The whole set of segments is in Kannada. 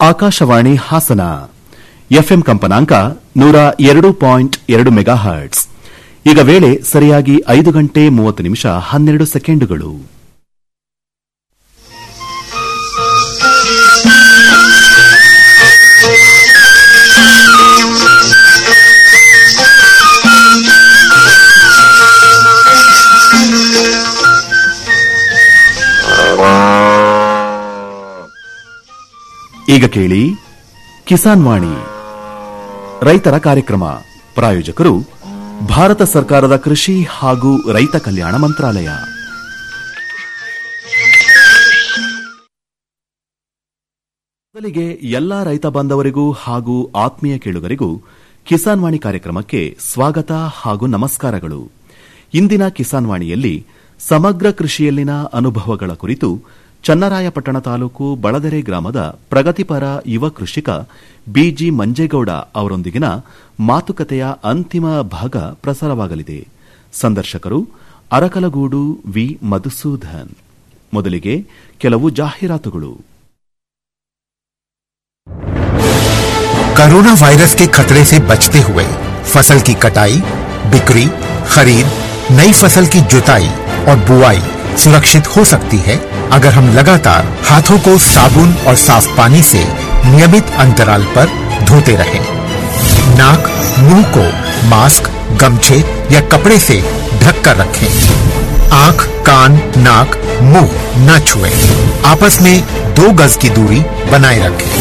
ಆಕಾಶವಾಣಿ ಹಾಸನ ಎಫ್ಎಂ ಕಂಪನಾಂಕ ನೂರ ಎರಡು ಪಾಯಿಂಟ್ ಎರಡು ಮೆಗಾ ಹರ್ಟ್ಸ್ ಈಗ ವೇಳೆ ಸರಿಯಾಗಿ ಐದು ಗಂಟೆ ಮೂವತ್ತು ನಿಮಿಷ ಹನ್ನೆರಡು ಸೆಕೆಂಡುಗಳು ಈಗ ಕೇಳಿ ಕಿಸಾನ್ ವಾಣಿ ರೈತರ ಕಾರ್ಯಕ್ರಮ ಪ್ರಾಯೋಜಕರು ಭಾರತ ಸರ್ಕಾರದ ಕೃಷಿ ಹಾಗೂ ರೈತ ಕಲ್ಯಾಣ ಮಂತ್ರಾಲಯ ಮೊದಲಿಗೆ ಎಲ್ಲಾ ರೈತ ಬಾಂಧವರಿಗೂ ಹಾಗೂ ಆತ್ಮೀಯ ಕೇಳುಗರಿಗೂ ಕಿಸಾನ್ ವಾಣಿ ಕಾರ್ಯಕ್ರಮಕ್ಕೆ ಸ್ವಾಗತ ಹಾಗೂ ನಮಸ್ಕಾರಗಳು ಇಂದಿನ ಕಿಸಾನ್ ವಾಣಿಯಲ್ಲಿ ಸಮಗ್ರ ಕೃಷಿಯಲ್ಲಿನ ಅನುಭವಗಳ ಕುರಿತು ಚನ್ನರಾಯಪಟ್ಟಣ ತಾಲೂಕು ಬಳದೆರೆ ಗ್ರಾಮದ ಪ್ರಗತಿಪರ ಯುವ ಕೃಷಿಕ ಬಿಜಿ ಮಂಜೇಗೌಡ ಅವರೊಂದಿಗಿನ ಮಾತುಕತೆಯ ಅಂತಿಮ ಭಾಗ ಪ್ರಸಾರವಾಗಲಿದೆ ಸಂದರ್ಶಕರು ಅರಕಲಗೂಡು ವಿ ಮಧುಸೂದನ್ ಮೊದಲಿಗೆ ಕೆಲವು ಜಾಹೀರಾತುಗಳು कोरोना वायरस के खतरे से बचते हुए फसल की कटाई बिक्री खरीद नई फसल की जुताई और बुआई सुरक्षित हो सकती है अगर हम लगातार हाथों को साबुन और साफ पानी से नियमित अंतराल पर धोते रहें। नाक मुंह को मास्क गमछे या कपड़े से ढक कर रखें आंख कान नाक मुंह न छुएं। आपस में दो गज की दूरी बनाए रखें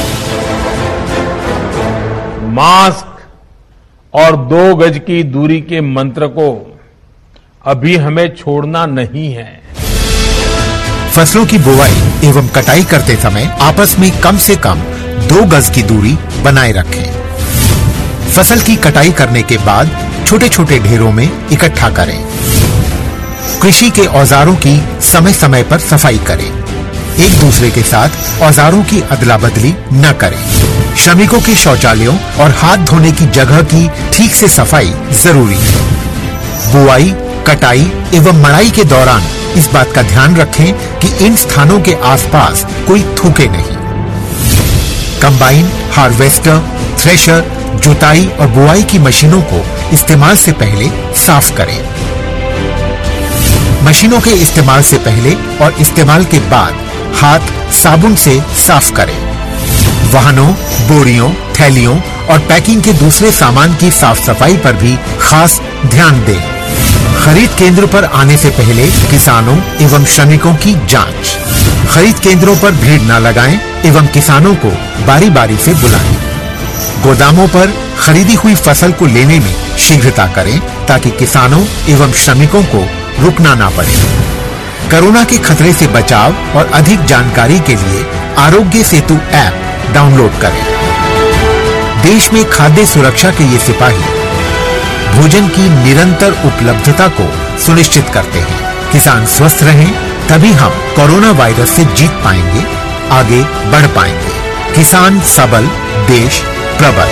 मास्क और दो गज की दूरी के मंत्र को अभी हमें छोड़ना नहीं है फसलों की बुवाई एवं कटाई करते समय आपस में कम से कम दो गज की दूरी बनाए रखें फसल की कटाई करने के बाद छोटे छोटे ढेरों में इकट्ठा करें कृषि के औजारों की समय समय पर सफाई करें एक दूसरे के साथ औजारों की अदला बदली न करें श्रमिकों के शौचालयों और हाथ धोने की जगह की ठीक से सफाई जरूरी है बुआई कटाई एवं मड़ाई के दौरान इस बात का ध्यान रखें कि इन स्थानों के आसपास कोई थूके नहीं कंबाइन हार्वेस्टर थ्रेशर जुताई और बुआई की मशीनों को इस्तेमाल से पहले साफ करें मशीनों के इस्तेमाल से पहले और इस्तेमाल के बाद हाथ साबुन से साफ करें वाहनों बोरियों थैलियों और पैकिंग के दूसरे सामान की साफ सफाई पर भी खास ध्यान दें खरीद केंद्र पर आने से पहले किसानों एवं श्रमिकों की जांच खरीद केंद्रों पर भीड़ न लगाएं एवं किसानों को बारी बारी से बुलाएं गोदामों पर खरीदी हुई फसल को लेने में शीघ्रता करें ताकि किसानों एवं श्रमिकों को रुकना ना पड़े कोरोना के खतरे से बचाव और अधिक जानकारी के लिए आरोग्य सेतु ऐप डाउनलोड करें देश में खाद्य सुरक्षा के ये सिपाही भोजन की निरंतर उपलब्धता को सुनिश्चित करते हैं किसान स्वस्थ रहें तभी हम कोरोना वायरस से जीत पाएंगे आगे बढ़ पाएंगे किसान सबल देश प्रबल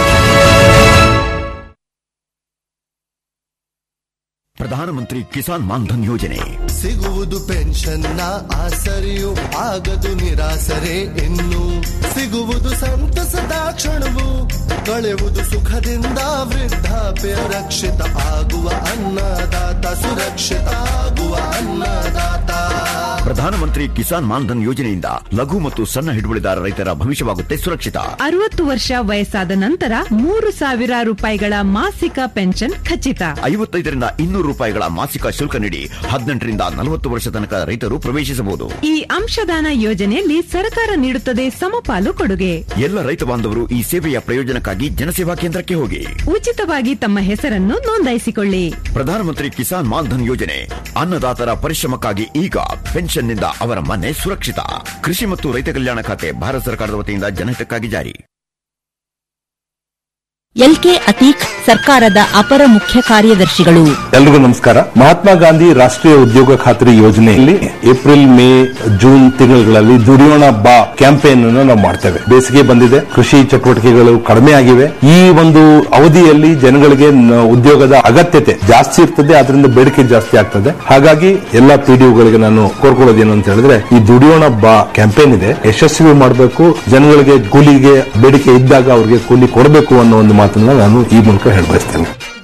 ಪ್ರಧಾನಮಂತ್ರಿ ಕಿಸಾನ್ ಮಾನ್ಧನ್ ಯೋಜನೆ ಸಿಗುವುದು ಪೆನ್ಷನ್ನ ಆಸರೆಯು ಆಗದು ನಿರಾಸರೆ ಇನ್ನು ಸಿಗುವುದು ಸಂತಸದ ಕ್ಷಣವು ಕಳೆಯುವುದು ಸುಖದಿಂದ ವೃದ್ಧಾಪ್ಯ ರಕ್ಷಿತ ಆಗುವ ಅನ್ನದಾತ ಸುರಕ್ಷಿತ ಆಗುವ ಅನ್ನದಾತ ಪ್ರಧಾನಮಂತ್ರಿ ಕಿಸಾನ್ ಮಾನ್ಧನ್ ಯೋಜನೆಯಿಂದ ಲಘು ಮತ್ತು ಸಣ್ಣ ಹಿಡುವಳಿದಾರ ರೈತರ ಭವಿಷ್ಯವಾಗುತ್ತೆ ಸುರಕ್ಷಿತ ಅರವತ್ತು ವರ್ಷ ವಯಸ್ಸಾದ ನಂತರ ಮೂರು ಸಾವಿರ ರೂಪಾಯಿಗಳ ಮಾಸಿಕ ಪೆನ್ಷನ್ ಖಚಿತ ಐವತ್ತೈದರಿಂದ ಇನ್ನೂರು ರೂಪಾಯಿಗಳ ಮಾಸಿಕ ಶುಲ್ಕ ನೀಡಿ ಹದಿನೆಂಟರಿಂದ ನಲವತ್ತು ವರ್ಷ ತನಕ ರೈತರು ಪ್ರವೇಶಿಸಬಹುದು ಈ ಅಂಶದಾನ ಯೋಜನೆಯಲ್ಲಿ ಸರ್ಕಾರ ನೀಡುತ್ತದೆ ಸಮಪಾಲು ಕೊಡುಗೆ ಎಲ್ಲ ರೈತ ಬಾಂಧವರು ಈ ಸೇವೆಯ ಪ್ರಯೋಜನಕ್ಕಾಗಿ ಜನಸೇವಾ ಕೇಂದ್ರಕ್ಕೆ ಹೋಗಿ ಉಚಿತವಾಗಿ ತಮ್ಮ ಹೆಸರನ್ನು ನೋಂದಾಯಿಸಿಕೊಳ್ಳಿ ಪ್ರಧಾನಮಂತ್ರಿ ಕಿಸಾನ್ ಮಾನ್ಧನ್ ಯೋಜನೆ ಅನ್ನದಾತರ ಪರಿಶ್ರಮಕ್ಕಾಗಿ ಈಗ ಪೆನ್ಷನ್ನಿಂದ ಅವರ ಮನೆ ಸುರಕ್ಷಿತ ಕೃಷಿ ಮತ್ತು ರೈತ ಕಲ್ಯಾಣ ಖಾತೆ ಭಾರತ ಸರ್ಕಾರದ ವತಿಯಿಂದ ಜನಹಿತಕ್ಕಾಗಿ ಜಾರಿ ಎಲ್ಕೆ ಅತೀಕ್ ಸರ್ಕಾರದ ಅಪರ ಮುಖ್ಯ ಕಾರ್ಯದರ್ಶಿಗಳು ಎಲ್ರಿಗೂ ನಮಸ್ಕಾರ ಮಹಾತ್ಮ ಗಾಂಧಿ ರಾಷ್ಟ್ರೀಯ ಉದ್ಯೋಗ ಖಾತ್ರಿ ಯೋಜನೆಯಲ್ಲಿ ಏಪ್ರಿಲ್ ಮೇ ಜೂನ್ ತಿಂಗಳುಗಳಲ್ಲಿ ದುಡಿಯೋಣ ಬಾ ಕ್ಯಾಂಪೇನ್ ಅನ್ನು ನಾವು ಮಾಡ್ತೇವೆ ಬೇಸಿಗೆ ಬಂದಿದೆ ಕೃಷಿ ಚಟುವಟಿಕೆಗಳು ಕಡಿಮೆ ಆಗಿವೆ ಈ ಒಂದು ಅವಧಿಯಲ್ಲಿ ಜನಗಳಿಗೆ ನ- ಉದ್ಯೋಗದ ಅಗತ್ಯತೆ ಜಾಸ್ತಿ ಇರ್ತದೆ ಅದರಿಂದ ಬೇಡಿಕೆ ಜಾಸ್ತಿ ಆಗ್ತದೆ ಹಾಗಾಗಿ ಎಲ್ಲಾ ಪಿಡಿಒಗಳಿಗೆ ನಾನು ಕೋರ್ಕೊಳ್ಳೋದೇನು ಅಂತ ಹೇಳಿದ್ರೆ ಈ ದುಡಿಯೋಣ ಬಾ ಕ್ಯಾಂಪೇನ್ ಇದೆ ಯಶಸ್ವಿ ಮಾಡಬೇಕು ಜನಗಳಿಗೆ ಕೂಲಿಗೆ ಬೇಡಿಕೆ ಇದ್ದಾಗ ಅವ್ರಿಗೆ ಕೂಲಿ ಕೊಡಬೇಕು ಅನ್ನೋ ಒಂದು ಮಾತನ್ನ ನಾನು ಈ ಮೂಲಕ ಹೇಳಬಯಸ್ತೇನೆ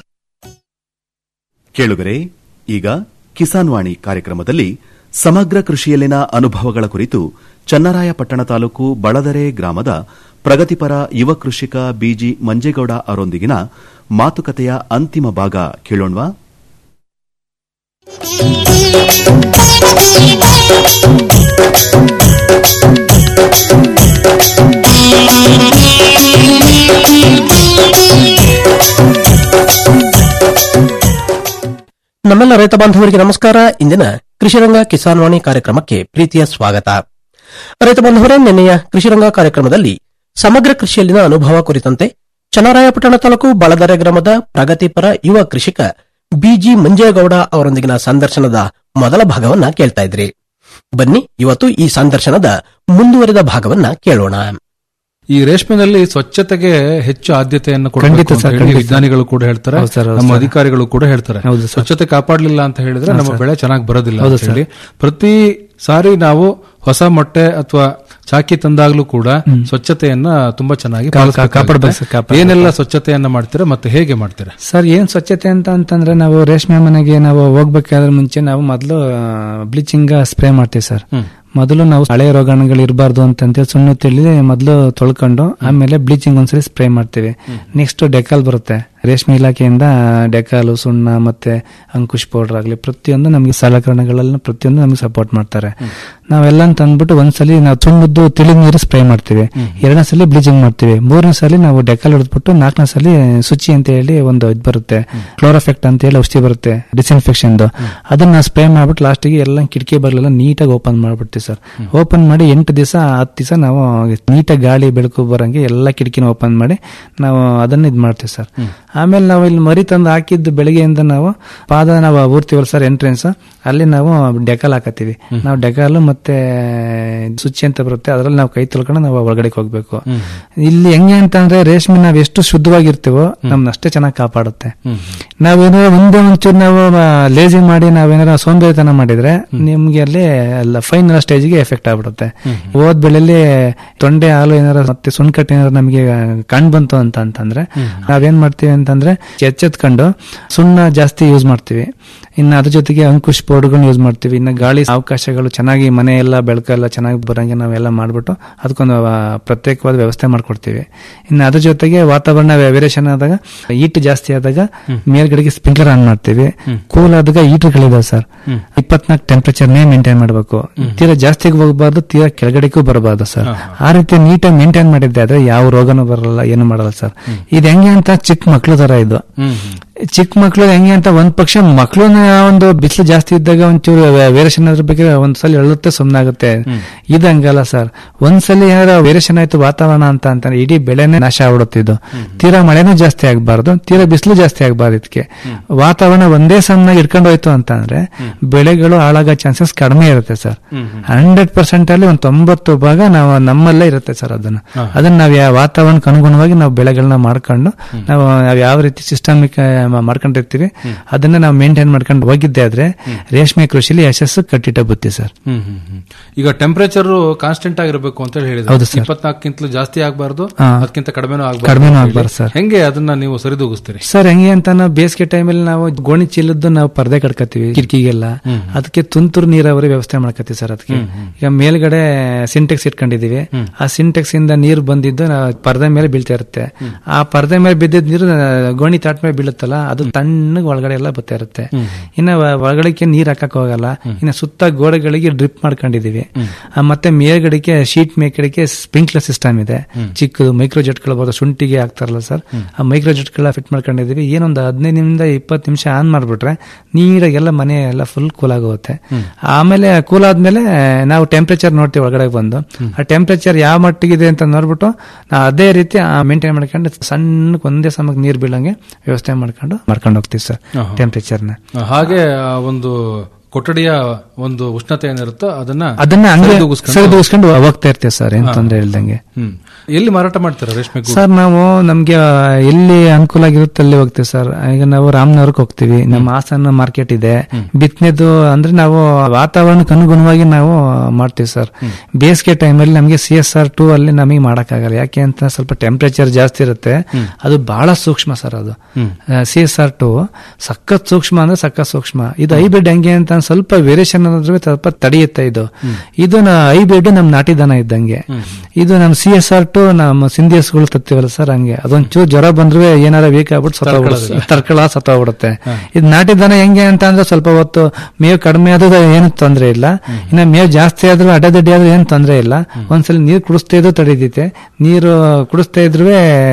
ಕೇಳುಗರೆ ಈಗ ಕಿಸಾನ್ ವಾಣಿ ಕಾರ್ಯಕ್ರಮದಲ್ಲಿ ಸಮಗ್ರ ಕೃಷಿಯಲ್ಲಿನ ಅನುಭವಗಳ ಕುರಿತು ಚನ್ನರಾಯಪಟ್ಟಣ ತಾಲೂಕು ಬಳದರೆ ಗ್ರಾಮದ ಪ್ರಗತಿಪರ ಯುವ ಕೃಷಿಕ ಬಿಜಿ ಮಂಜೇಗೌಡ ಅವರೊಂದಿಗಿನ ಮಾತುಕತೆಯ ಅಂತಿಮ ಭಾಗ ಕೇಳೋಣವಾ ನಮ್ಮೆಲ್ಲ ರೈತ ಬಾಂಧವರಿಗೆ ನಮಸ್ಕಾರ ಇಂದಿನ ಕೃಷಿರಂಗ ಕಿಸಾನ್ ವಾಣಿ ಕಾರ್ಯಕ್ರಮಕ್ಕೆ ಪ್ರೀತಿಯ ಸ್ವಾಗತ ರೈತ ಬಾಂಧವರೇ ನಿನ್ನೆಯ ಕೃಷಿರಂಗ ಕಾರ್ಯಕ್ರಮದಲ್ಲಿ ಸಮಗ್ರ ಕೃಷಿಯಲ್ಲಿನ ಅನುಭವ ಕುರಿತಂತೆ ಚನ್ನರಾಯಪಟ್ಟಣ ತಾಲೂಕು ಬಳದರೆ ಗ್ರಾಮದ ಪ್ರಗತಿಪರ ಯುವ ಕೃಷಿಕ ಬಿಜಿ ಮಂಜೇಗೌಡ ಅವರೊಂದಿಗಿನ ಸಂದರ್ಶನದ ಮೊದಲ ಭಾಗವನ್ನ ಕೇಳ್ತಾ ಇದ್ರಿ ಬನ್ನಿ ಇವತ್ತು ಈ ಸಂದರ್ಶನದ ಮುಂದುವರಿದ ಭಾಗವನ್ನ ಕೇಳೋಣ ಈ ರೇಷ್ಮೆನಲ್ಲಿ ಸ್ವಚ್ಛತೆಗೆ ಹೆಚ್ಚು ಆದ್ಯತೆಯನ್ನು ಕೊಡಬೇಕು ಖಂಡಿತ ಅಂತ ಸರ್, ಹೇಳಿ ಖಂಡಿತ. ವಿಜ್ಞಾನಿಗಳು ಕೂಡ ಹೇಳ್ತಾರೆ ಹೌದು ಸರ್, ಹೌದು ನಮ್ಮ ಸರ್. ಅಧಿಕಾರಿಗಳು ಕೂಡ ಹೇಳ್ತಾರೆ ಹೌದು ಸರ್. ಸ್ವಚ್ಛತೆ ಕಾಪಾಡಲಿಲ್ಲ ಅಂತ ಹೇಳಿದ್ರೆ ಹಾ, ನಮ್ಮ ಸರ್. ಬೆಳೆ ಚೆನ್ನಾಗಿ ಬರೋದಿಲ್ಲ ಹೌದು ಅಂತ ಹೇಳಿ ಪ್ರತಿ ಸಾರಿ ನಾವು ಹೊಸ ಮೊಟ್ಟೆ ಅಥವಾ ಚಾಕಿ ತಂದಾಗ್ಲೂ ಕೂಡ ಸ್ವಚ್ಛತೆಯನ್ನ ತುಂಬಾ ಚೆನ್ನಾಗಿ ಕಾ- ಪಾಲಿಸ್ಬೇಕಾಗುತ್ತೆ. ಕಾಪಾಡ್ಬೇಕು ಸರ್, ಕಾಪಾಡ್ಬೇಕು. ಏನೆಲ್ಲ ಸ್ವಚ್ಛತೆಯನ್ನ ಮಾಡ್ತೀರಾ ಮತ್ತೆ ಹೇಗೆ ಮಾಡ್ತೀರಾ ಸರ್ ಏನ್ ಸ್ವಚ್ಛತೆ ಅಂತ ಅಂತಂದ್ರೆ ನಾವು ರೇಷ್ಮೆ ಮನೆಗೆ ನಾವು ಹೋಗ್ಬೇಕಾದ್ರೆ ಮುಂಚೆ ನಾವು ಮೊದಲು ಬ್ಲೀಚಿಂಗ್ ಸ್ಪ್ರೇ ಮಾಡ್ತೀವಿ ಸರ್ ಮೊದಲು ನಾವು ಹಳೆ ರೋಗಾಣುಗಳು ಇರಬಾರ್ದು ಅಂತಂತ ಸುಣ್ಣ ತಿಳಿ ಮೊದಲು ತೊಳ್ಕೊಂಡು ಆಮೇಲೆ ಬ್ಲೀಚಿಂಗ್ ಒಂದ್ಸರಿ ಸ್ಪ್ರೇ ಮಾಡ್ತೀವಿ ನೆಕ್ಸ್ಟ್ ಡೆಕಾಲ್ ಬರುತ್ತೆ ರೇಷ್ಮೆ ಇಲಾಖೆಯಿಂದ ಡೆಕಾಲು ಸುಣ್ಣ ಮತ್ತೆ ಅಂಕುಶ್ ಪೌಡರ್ ಆಗಲಿ ಪ್ರತಿಯೊಂದು ನಮಗೆ ಸಲಕರಣೆಗಳೆಲ್ಲ ಪ್ರತಿಯೊಂದು ನಮಗೆ ಸಪೋರ್ಟ್ ಮಾಡ್ತಾರೆ ನಾವೆಲ್ಲ ಅಂತ ಅಂದ್ಬಿಟ್ಟು ಒಂದ್ಸಲಿ ನಾವು ಸುಣ್ಣದ್ದು ತಿಳಿ ನೀರು ಸ್ಪ್ರೇ ಮಾಡ್ತೀವಿ ಎರಡನೇ ಸಲ ಬ್ಲೀಚಿಂಗ್ ಮಾಡ್ತೀವಿ ಮೂರನೇ ಸಲ ನಾವು ಡೆಕಾಲ್ ಹೊಡೆದ್ಬಿಟ್ಟು ನಾಲ್ಕನೇ ಸಲ ಶುಚಿ ಅಂತ ಹೇಳಿ ಒಂದು ಇದು ಬರುತ್ತೆ ಕ್ಲೋರೋಫೆಕ್ಟ್ ಅಂತ ಹೇಳಿ ಔಷಧಿ ಬರುತ್ತೆ ಡಿಸ್ಇನ್ಫೆಕ್ಷನ್ ಅದನ್ನ ಸ್ಪ್ರೇ ಮಾಡ್ಬಿಟ್ಟು ಲಾಸ್ಟಿಗೆ ಎಲ್ಲ ಕಿಟಕಿ ಬರಲೆಲ್ಲ ನೀಟಾಗಿ ಓಪನ್ ಮಾಡ್ಬಿಡ್ತೀವಿ ಸರ್ ಓಪನ್ ಮಾಡಿ ಎಂಟು ದಿವಸ ಹತ್ತು ದಿವಸ ನಾವು ನೀಟಾಗಿ ಗಾಳಿ ಬೆಳಕು ಬರಂಗೆ ಎಲ್ಲ ಕಿಟಕಿನ ಓಪನ್ ಮಾಡಿ ನಾವು ಅದನ್ನ ಇದು ಮಾಡ್ತೀವಿ ಸರ್ ಆಮೇಲೆ ನಾವು ಇಲ್ಲಿ ಮರಿ ತಂದು ಹಾಕಿದ್ದು ಬೆಳಗ್ಗೆಯಿಂದ ನಾವು ಪಾದ ನಾವು ಊರ್ತೀವಲ್ಲ ಸರ್ ಎಂಟ್ರೆನ್ಸ್ ಅಲ್ಲಿ ನಾವು ಡೆಕಾಲ್ ಹಾಕತ್ತೀವಿ ನಾವು ಡೆಕಾಲು ಮತ್ತೆ ಸುಚ್ಚಿ ಅಂತ ಬರುತ್ತೆ ಅದ್ರಲ್ಲಿ ನಾವು ಕೈ ತೊಳ್ಕೊಂಡು ನಾವು ಒಳಗಡೆ ಹೋಗ್ಬೇಕು ಇಲ್ಲಿ ಹೆಂಗೆ ಅಂತಂದ್ರೆ ರೇಷ್ಮೆ ನಾವು ಎಷ್ಟು ಶುದ್ಧವಾಗಿರ್ತೀವೋ ನಮ್ನ ಅಷ್ಟೇ ಚೆನ್ನಾಗಿ ಕಾಪಾಡುತ್ತೆ ನಾವೇನಾರ ಒಂದೇ ಒಂಚೂರು ನಾವು ಲೇಜಿ ಮಾಡಿ ನಾವೇನಾರ ಸೋಂಬೇರಿತನ ಮಾಡಿದ್ರೆ ನಿಮ್ಗೆ ಅಲ್ಲಿ ಫೈನಲ್ ಸ್ಟೇಜ್ಗೆ ಎಫೆಕ್ಟ್ ಆಗ್ಬಿಡುತ್ತೆ ಹೋದ್ ಬೆಳೆಯಲ್ಲಿ ತೊಂಡೆ ಹಾಲು ಏನಾರ ಮತ್ತೆ ಸುಣ್ಕಟ್ಟು ಏನಾರ ನಮಗೆ ಕಂಡು ಬಂತು ಅಂತ ಅಂತಂದ್ರೆ ನಾವೇನ್ ಮಾಡ್ತೀವಿ ಅಂತಂದ್ರೆ ಎಚ್ಚೆತ್ಕೊಂಡು ಸುಣ್ಣ ಜಾಸ್ತಿ ಯೂಸ್ ಮಾಡ್ತೀವಿ ಇನ್ನು ಅದ್ರ ಜೊತೆಗೆ ಅಂಕುಶ್ ಪೌಡರ್ಗಳನ್ನ ಯೂಸ್ ಮಾಡ್ತೀವಿ ಇನ್ನು ಗಾಳಿ ಅವಕಾಶಗಳು ಚೆನ್ನಾಗಿ ಮನೆ ಎಲ್ಲ ಬೆಳಕೆಲ್ಲ ಚೆನ್ನಾಗಿ ಬರಂಗೆ ನಾವೆಲ್ಲ ಮಾಡ್ಬಿಟ್ಟು ಅದಕ್ಕೊಂದು ಆ, ಪ್ರತ್ಯೇಕವಾದ ವ್ಯವಸ್ಥೆ ಮಾಡ್ಕೊಡ್ತೀವಿ ಇನ್ನು ಅದ್ರ ಜೊತೆಗೆ ವಾತಾವರಣ ವೇರಿಯೇಷನ್ ಆದಾಗ ಹೀಟ್ ಜಾಸ್ತಿ ಆದಾಗ ಮೇಲ್ಗಡೆಗೆ ಸ್ಪ್ರಿಂಕ್ಲರ್ ಆನ್ ಮಾಡ್ತೀವಿ ಕೂಲ್ ಆದಾಗ ಹೀಟರ್ಗಳಿದಾವೆ ಸರ್ ಇಪ್ಪತ್ನಾಲ್ಕು ಟೆಂಪರೇಚರ್ನೇ ಮೇಂಟೈನ್ ಮಾಡಬೇಕು ತೀರಾ ಜಾಸ್ತಿಗೆ ಹೋಗಬಾರ್ದು ತೀರಾ ಕೆಳಗಡೆಗೂ ಬರಬಾರ್ದು ಸರ್ ಆ ರೀತಿ ನೀಟಾಗಿ ಮೇಂಟೈನ್ ಮಾಡಿದ್ದೆ ಆದ್ರೆ ಯಾವ ರೋಗನೂ ಬರಲ್ಲ ಏನು ಮಾಡಲ್ಲ ಸರ್ ಇದು ಹೆಂಗೆ ಅಂತ ಚಿಕ್ಕ ಮಕ್ಳು ತರ ಇದು ಚಿಕ್ಕ ಮಕ್ಳು ಹೆಂಗೆ ಅಂತ ಒಂದ್ ಪಕ್ಷ ಮಕ್ಳನ್ನ ಒಂದು ಬಿಸಿಲು ಜಾಸ್ತಿ ಇದ್ದಾಗ ಒಂಚೂರು ವೇರಿಯೇಷನ್ ಅದ್ರ ಬಗ್ಗೆ ಒಂದ್ಸಲ ಎಳುತ್ತೆ ಸುಮ್ಮನಾಗುತ್ತೆ ಇದು ಹಂಗಲ್ಲ ಸರ್ ಒಂದ್ಸಲಿ ಏನಾರ ವೇರಿಯೇಷನ್ ಆಯ್ತು ವಾತಾವರಣ ಅಂತ ಅಂತಾನೆ ಇಡೀ ಬೆಳೆನೇ ನಾಶ ಆಗ್ಬಿಡುತ್ತೆ ಇದು ತೀರಾ ಮಳೆನೂ ಜಾಸ್ತಿ ಆಗ್ಬಾರ್ದು ತೀರಾ ಬಿಸಿಲು ಜಾಸ್ತಿ ಆಗ್ಬಾರ್ದು ಇದಕ್ಕೆ ವಾತಾವರಣ ಒಂದೇ ಸಮನಾಗಿ ಇಟ್ಕೊಂಡು ಹೋಯ್ತು ಅಂತ ಅಂದ್ರೆ ಬೆಳೆಗಳು ಹಾಳಾಗೋ ಚಾನ್ಸಸ್ ಕಡಿಮೆ ಇರುತ್ತೆ ಸರ್ ಹಂಡ್ರೆಡ್ ಪರ್ಸೆಂಟ್ ಅಲ್ಲಿ ಒಂದ್ ತೊಂಬತ್ತು ಭಾಗ ನಾವು ನಮ್ಮಲ್ಲೇ ಇರುತ್ತೆ ಸರ್ ಅದನ್ನ ಅದನ್ನ ನಾವು ಯಾವ ವಾತಾವರಣಕ್ಕೆ ಅನುಗುಣವಾಗಿ ನಾವು ಬೆಳೆಗಳನ್ನ ಮಾಡ್ಕೊಂಡು ನಾವು ನಾವು ಯಾವ ರೀತಿ ಸಿಸ್ಟಮಿಕ್ ಮಾಡ್ಕೊಂಡಿರ್ತೀವಿ ಅದನ್ನ ನಾವು ಮೇಂಟೈನ್ ಮಾಡ್ಕೊಂಡು ಹೋಗಿದ್ದೆ ಆದ್ರೆ ರೇಷ್ಮೆ ಕೃಷಿಲಿ ಯಶಸ್ಸು ಕಟ್ಟಿಟ್ಟ ಬುತ್ತಿ ಸರ್ ಹ್ಮ್ ಹ್ಮ್ ಹ್ಮ್. ಈಗ ಟೆಂಪರೇಚರ್ ಕಾನ್ಸ್ಟೆಂಟ್ ಆಗಿರಬೇಕು ಅಂತ ಹೇಳಿ ಹೇಳಿದ್ರೆ ಹೌದು ಸರ್. ಇಪ್ಪತ್ನಾಲ್ಕಿಂತಲೂ ಜಾಸ್ತಿ ಆಗಬಾರ್ದು ಹಾ. ಅದಕ್ಕಿಂತ ಕಡಿಮೆನೂ ಆಗಬಾರ್ದು ಕಡಿಮೆನೂ ಅಂತ ಹೇಳಿ. ಆಗ್ಬಾರ್ದು ಸರ್. ಹೆಂಗೆ ಅದನ್ನ ನೀವು ಸರಿದೂಗಿಸ್ತೀರಿ ಸರ್ ಹೆಂಗೆ ಅಂತ ನಾವು ಬೇಸಿಗೆ ಟೈಮಲ್ಲಿ ನಾವು ಗೋಣಿ ಚೀಲದ್ದು ನಾವು ಪರ್ದೆ ಕಟ್ಕೋತೀವಿ ಕಿಟಕಿಗೆಲ್ಲ ಅದಕ್ಕೆ ತುಂತುರು ನೀರಾವರಿ ವ್ಯವಸ್ಥೆ ಮಾಡ್ಕೋತೀವಿ ಸರ್ ಅದಕ್ಕೆ ಈಗ ಮೇಲ್ಗಡೆ ಸಿಂಟೆಕ್ಸ್ ಇಟ್ಕೊಂಡಿದೀವಿ ಆ ಸಿಂಟೆಕ್ಸ್ ಇಂದ ನೀರು ಬಂದಿದ್ದು ನಾವು ಪರ್ದೆ ಮೇಲೆ ಬೀಳ್ತಾ ಇರುತ್ತೆ ಆ ಪರ್ದೆ ಮೇಲೆ ಬಿದ್ದಿದ್ದ ನೀರು ಆ, ಗೋಣಿ ತಾಟ್ ಮೇಲೆ ಬೀಳುತ್ತಲ್ಲ ಇರುತ್ತಲ್ಲ ಅದು ತಣ್ಣಗೆ ಒಳಗಡೆ ಎಲ್ಲ ಬರ್ತಾ ಇರುತ್ತೆ ಇನ್ನ ಒ- ಒಳಗಡೆಗೆ ನೀರ್ ಹಾಕಕ್ ಹೋಗಲ್ಲ ಇನ್ನ ಸುತ್ತ ಗೋಡೆಗಳಿಗೆ ಡ್ರಿಪ್ ಮಾಡ್ಕೊಂಡಿದೀವಿ ಆ, ಮತ್ತೆ ಮೇಲ್ಗಡೆಗೆ ಶೀಟ್ ಮೇಲ್ಗಡೆಗೆ ಸ್ಪ್ರಿಂಕ್ಲರ್ ಸಿಸ್ಟಮ್ ಇದೆ ಚಿಕ್ಕದು ಮೈಕ್ರೋ ಜೆಟ್ಗಳು ಬರೋದು ಶುಂಠಿಗೆ ಹಾಕ್ತಾರಲ್ಲ ಸರ್ ಆ ಮೈಕ್ರೋ ಜೆಟ್ಗಳ ಫಿಟ್ ಮಾಡ್ಕೊಂಡಿದೀವಿ ಏನೊಂದು ಹದಿನೈದರಿಂದ ಇಪ್ಪತ್ತು ನಿಮಿಷ ಆನ್ ಮಾಡ್ಬಿಟ್ರೆ ನೀರಾಗೆಲ್ಲ ಮನೆ ಎಲ್ಲ ಫುಲ್ ಕೂಲ್ ಆಗೋಗುತ್ತೆ ಆಮೇಲೆ ಕೂಲ್ ಆದ್ಮೇಲೆ ನಾವು ಟೆಂಪರೇಚರ್ ನೋಡ್ತೀವಿ ಒಳಗಡೆ ಬಂದು ಆ ಟೆಂಪರೇಚರ್ ಯಾವ ಮಟ್ಟಿಗಿದೆ ಅಂತ ನೋಡ್ಬಿಟ್ಟು ನಾವು ಅದೇ ರೀತಿ ಮೇಂಟೈನ್ ಮಾಡ್ಕೊಂಡು ಸಣ್ಣ ಒಂದೇ ಸಮಕ್ಕೆ ನೀರು ಬೀಳಂಗೆ ವ್ಯವಸ್ಥೆ ಮಾಡ್ಕೊಂಡು ಮಾಡ್ಕೊಂಡು ಹೋಗ್ತೀವಿ ಸರ್ ಆಹಾ. ಟೆಂಪರೇಚರ್ನ ಹಾಗೆ ಆ ಒಂದು ಕೊಠಡಿಯ ಒಂದು ಉಷ್ಣತೆ ಏನಿರುತ್ತೋ ಅದನ್ನ ಅದನ್ನ ಹಂಗೆ ಸರಿದೂಗಿಸ್ಕೊಂಡು- ಸರಿದೂಗಿಸ್ಕೊಂಡು ಹೋಗ್ತಾ ಇರ್ತೀವಿ ಸರ್ ಏನ್ ಹಾ. ತೊಂದರೆ ಇಲ್ದಂಗೆ ಹ್ಮ್ ಎಲ್ಲಿ ಮಾರಾಟ ಮಾಡ್ತೀರಾ ರೇಷ್ಮೆ ಗೂಡು? ಸರ್ ನಾವು ನಮ್ಗೆ ಎಲ್ಲಿ ಅನುಕೂಲ ಆಗಿರುತ್ತೆ ಅಲ್ಲಿ ಹೋಗ್ತೀವಿ ಸರ್ ಈಗ ನಾವು ರಾಮನಗರಕ್ಕೆ ಹೋಗ್ತೀವಿ ನಮ್ಮ ಹಾಸನ ಮಾರ್ಕೆಟ್ ಇದೆ ಬಿತ್ತನೆದು ಅಂದ್ರೆ ನಾವು ವಾತಾವರಣಕ್ಕೆ ಅನುಗುಣವಾಗಿ ನಾವು ಮಾಡ್ತೀವಿ ಸರ್ ಬೇಸಿಗೆ ಟೈಮಲ್ಲಿ ನಮಗೆ ಸಿ ಎಸ್ ಆರ್ ಟು ಅಲ್ಲಿ ನಮಗೆ ಮಾಡಕ್ಕಾಗಲ್ಲ ಯಾಕೆ ಅಂತ ಸ್ವಲ್ಪ ಟೆಂಪರೇಚರ್ ಜಾಸ್ತಿ ಇರುತ್ತೆ ಅದು ಬಹಳ ಸೂಕ್ಷ್ಮ ಸರ್ ಅದು ಸಿ ಎಸ್ ಆರ್ ಟು ಸಖತ್ ಸೂಕ್ಷ್ಮ ಅಂದ್ರೆ ಸಖತ್ ಸೂಕ್ಷ್ಮ ಇದು ಹೈಬ್ರಿಡ್ ಹೆಂಗೆ ಅಂತ ಸ್ವಲ್ಪ ವೇರಿಯೇಷನ್ ಅನ್ನೋದ್ರ ಸ್ವಲ್ಪ ತಡೆಯುತ್ತೆ ಇದು ಇದು ಹೈಬ್ರಿಡ್ ನಮ್ ನಾಟಿ ದನ ಇದ್ದಂಗೆ ಇದು ನಮ್ ಸಿ ಎಸ್ ಆರ್ ಟು ನಮ್ಮ ಸಿಂಧಿಯಸ್ಗಳು ತತ್ತೀವಲ್ಲ ಸರ್ ಹಂಗೆ ಅದೊಂಚೂರು ಜ್ವರ ಬಂದ್ರೆ ಏನಾರ ವೀಕ್ ಆಗ್ಬಿಟ್ಟು ಸತ್ತೋಗ್ಬಿಡುತ್ತೆ ತರ್ಕಳ ಸತ್ತೋಗ್ಬಿಡುತ್ತೆ ಇದು ನಾಟಿ ದನ ಹೆಂಗೆ ಅಂತ ಅಂದ್ರೆ ಸ್ವಲ್ಪ ಹೊತ್ತು ಮೇವು ಕಡಿಮೆ ಆದ್ರೆ ಏನು ತೊಂದರೆ ಇಲ್ಲ ಇನ್ನ ಮೇವು ಜಾಸ್ತಿ ಆದ್ರೂ ಅಡ್ಡದಡ್ಡಿ ಆದ್ರೂ ಏನು ತೊಂದರೆ ಇಲ್ಲ ಒಂದ್ಸಲ ನೀರು ಕುಡಿಸ್ತಾ ಇದ್ರು ತಡೀತೈತೆ ನೀರು ಕುಡಿಸ್ತಾ ಇದ್ರು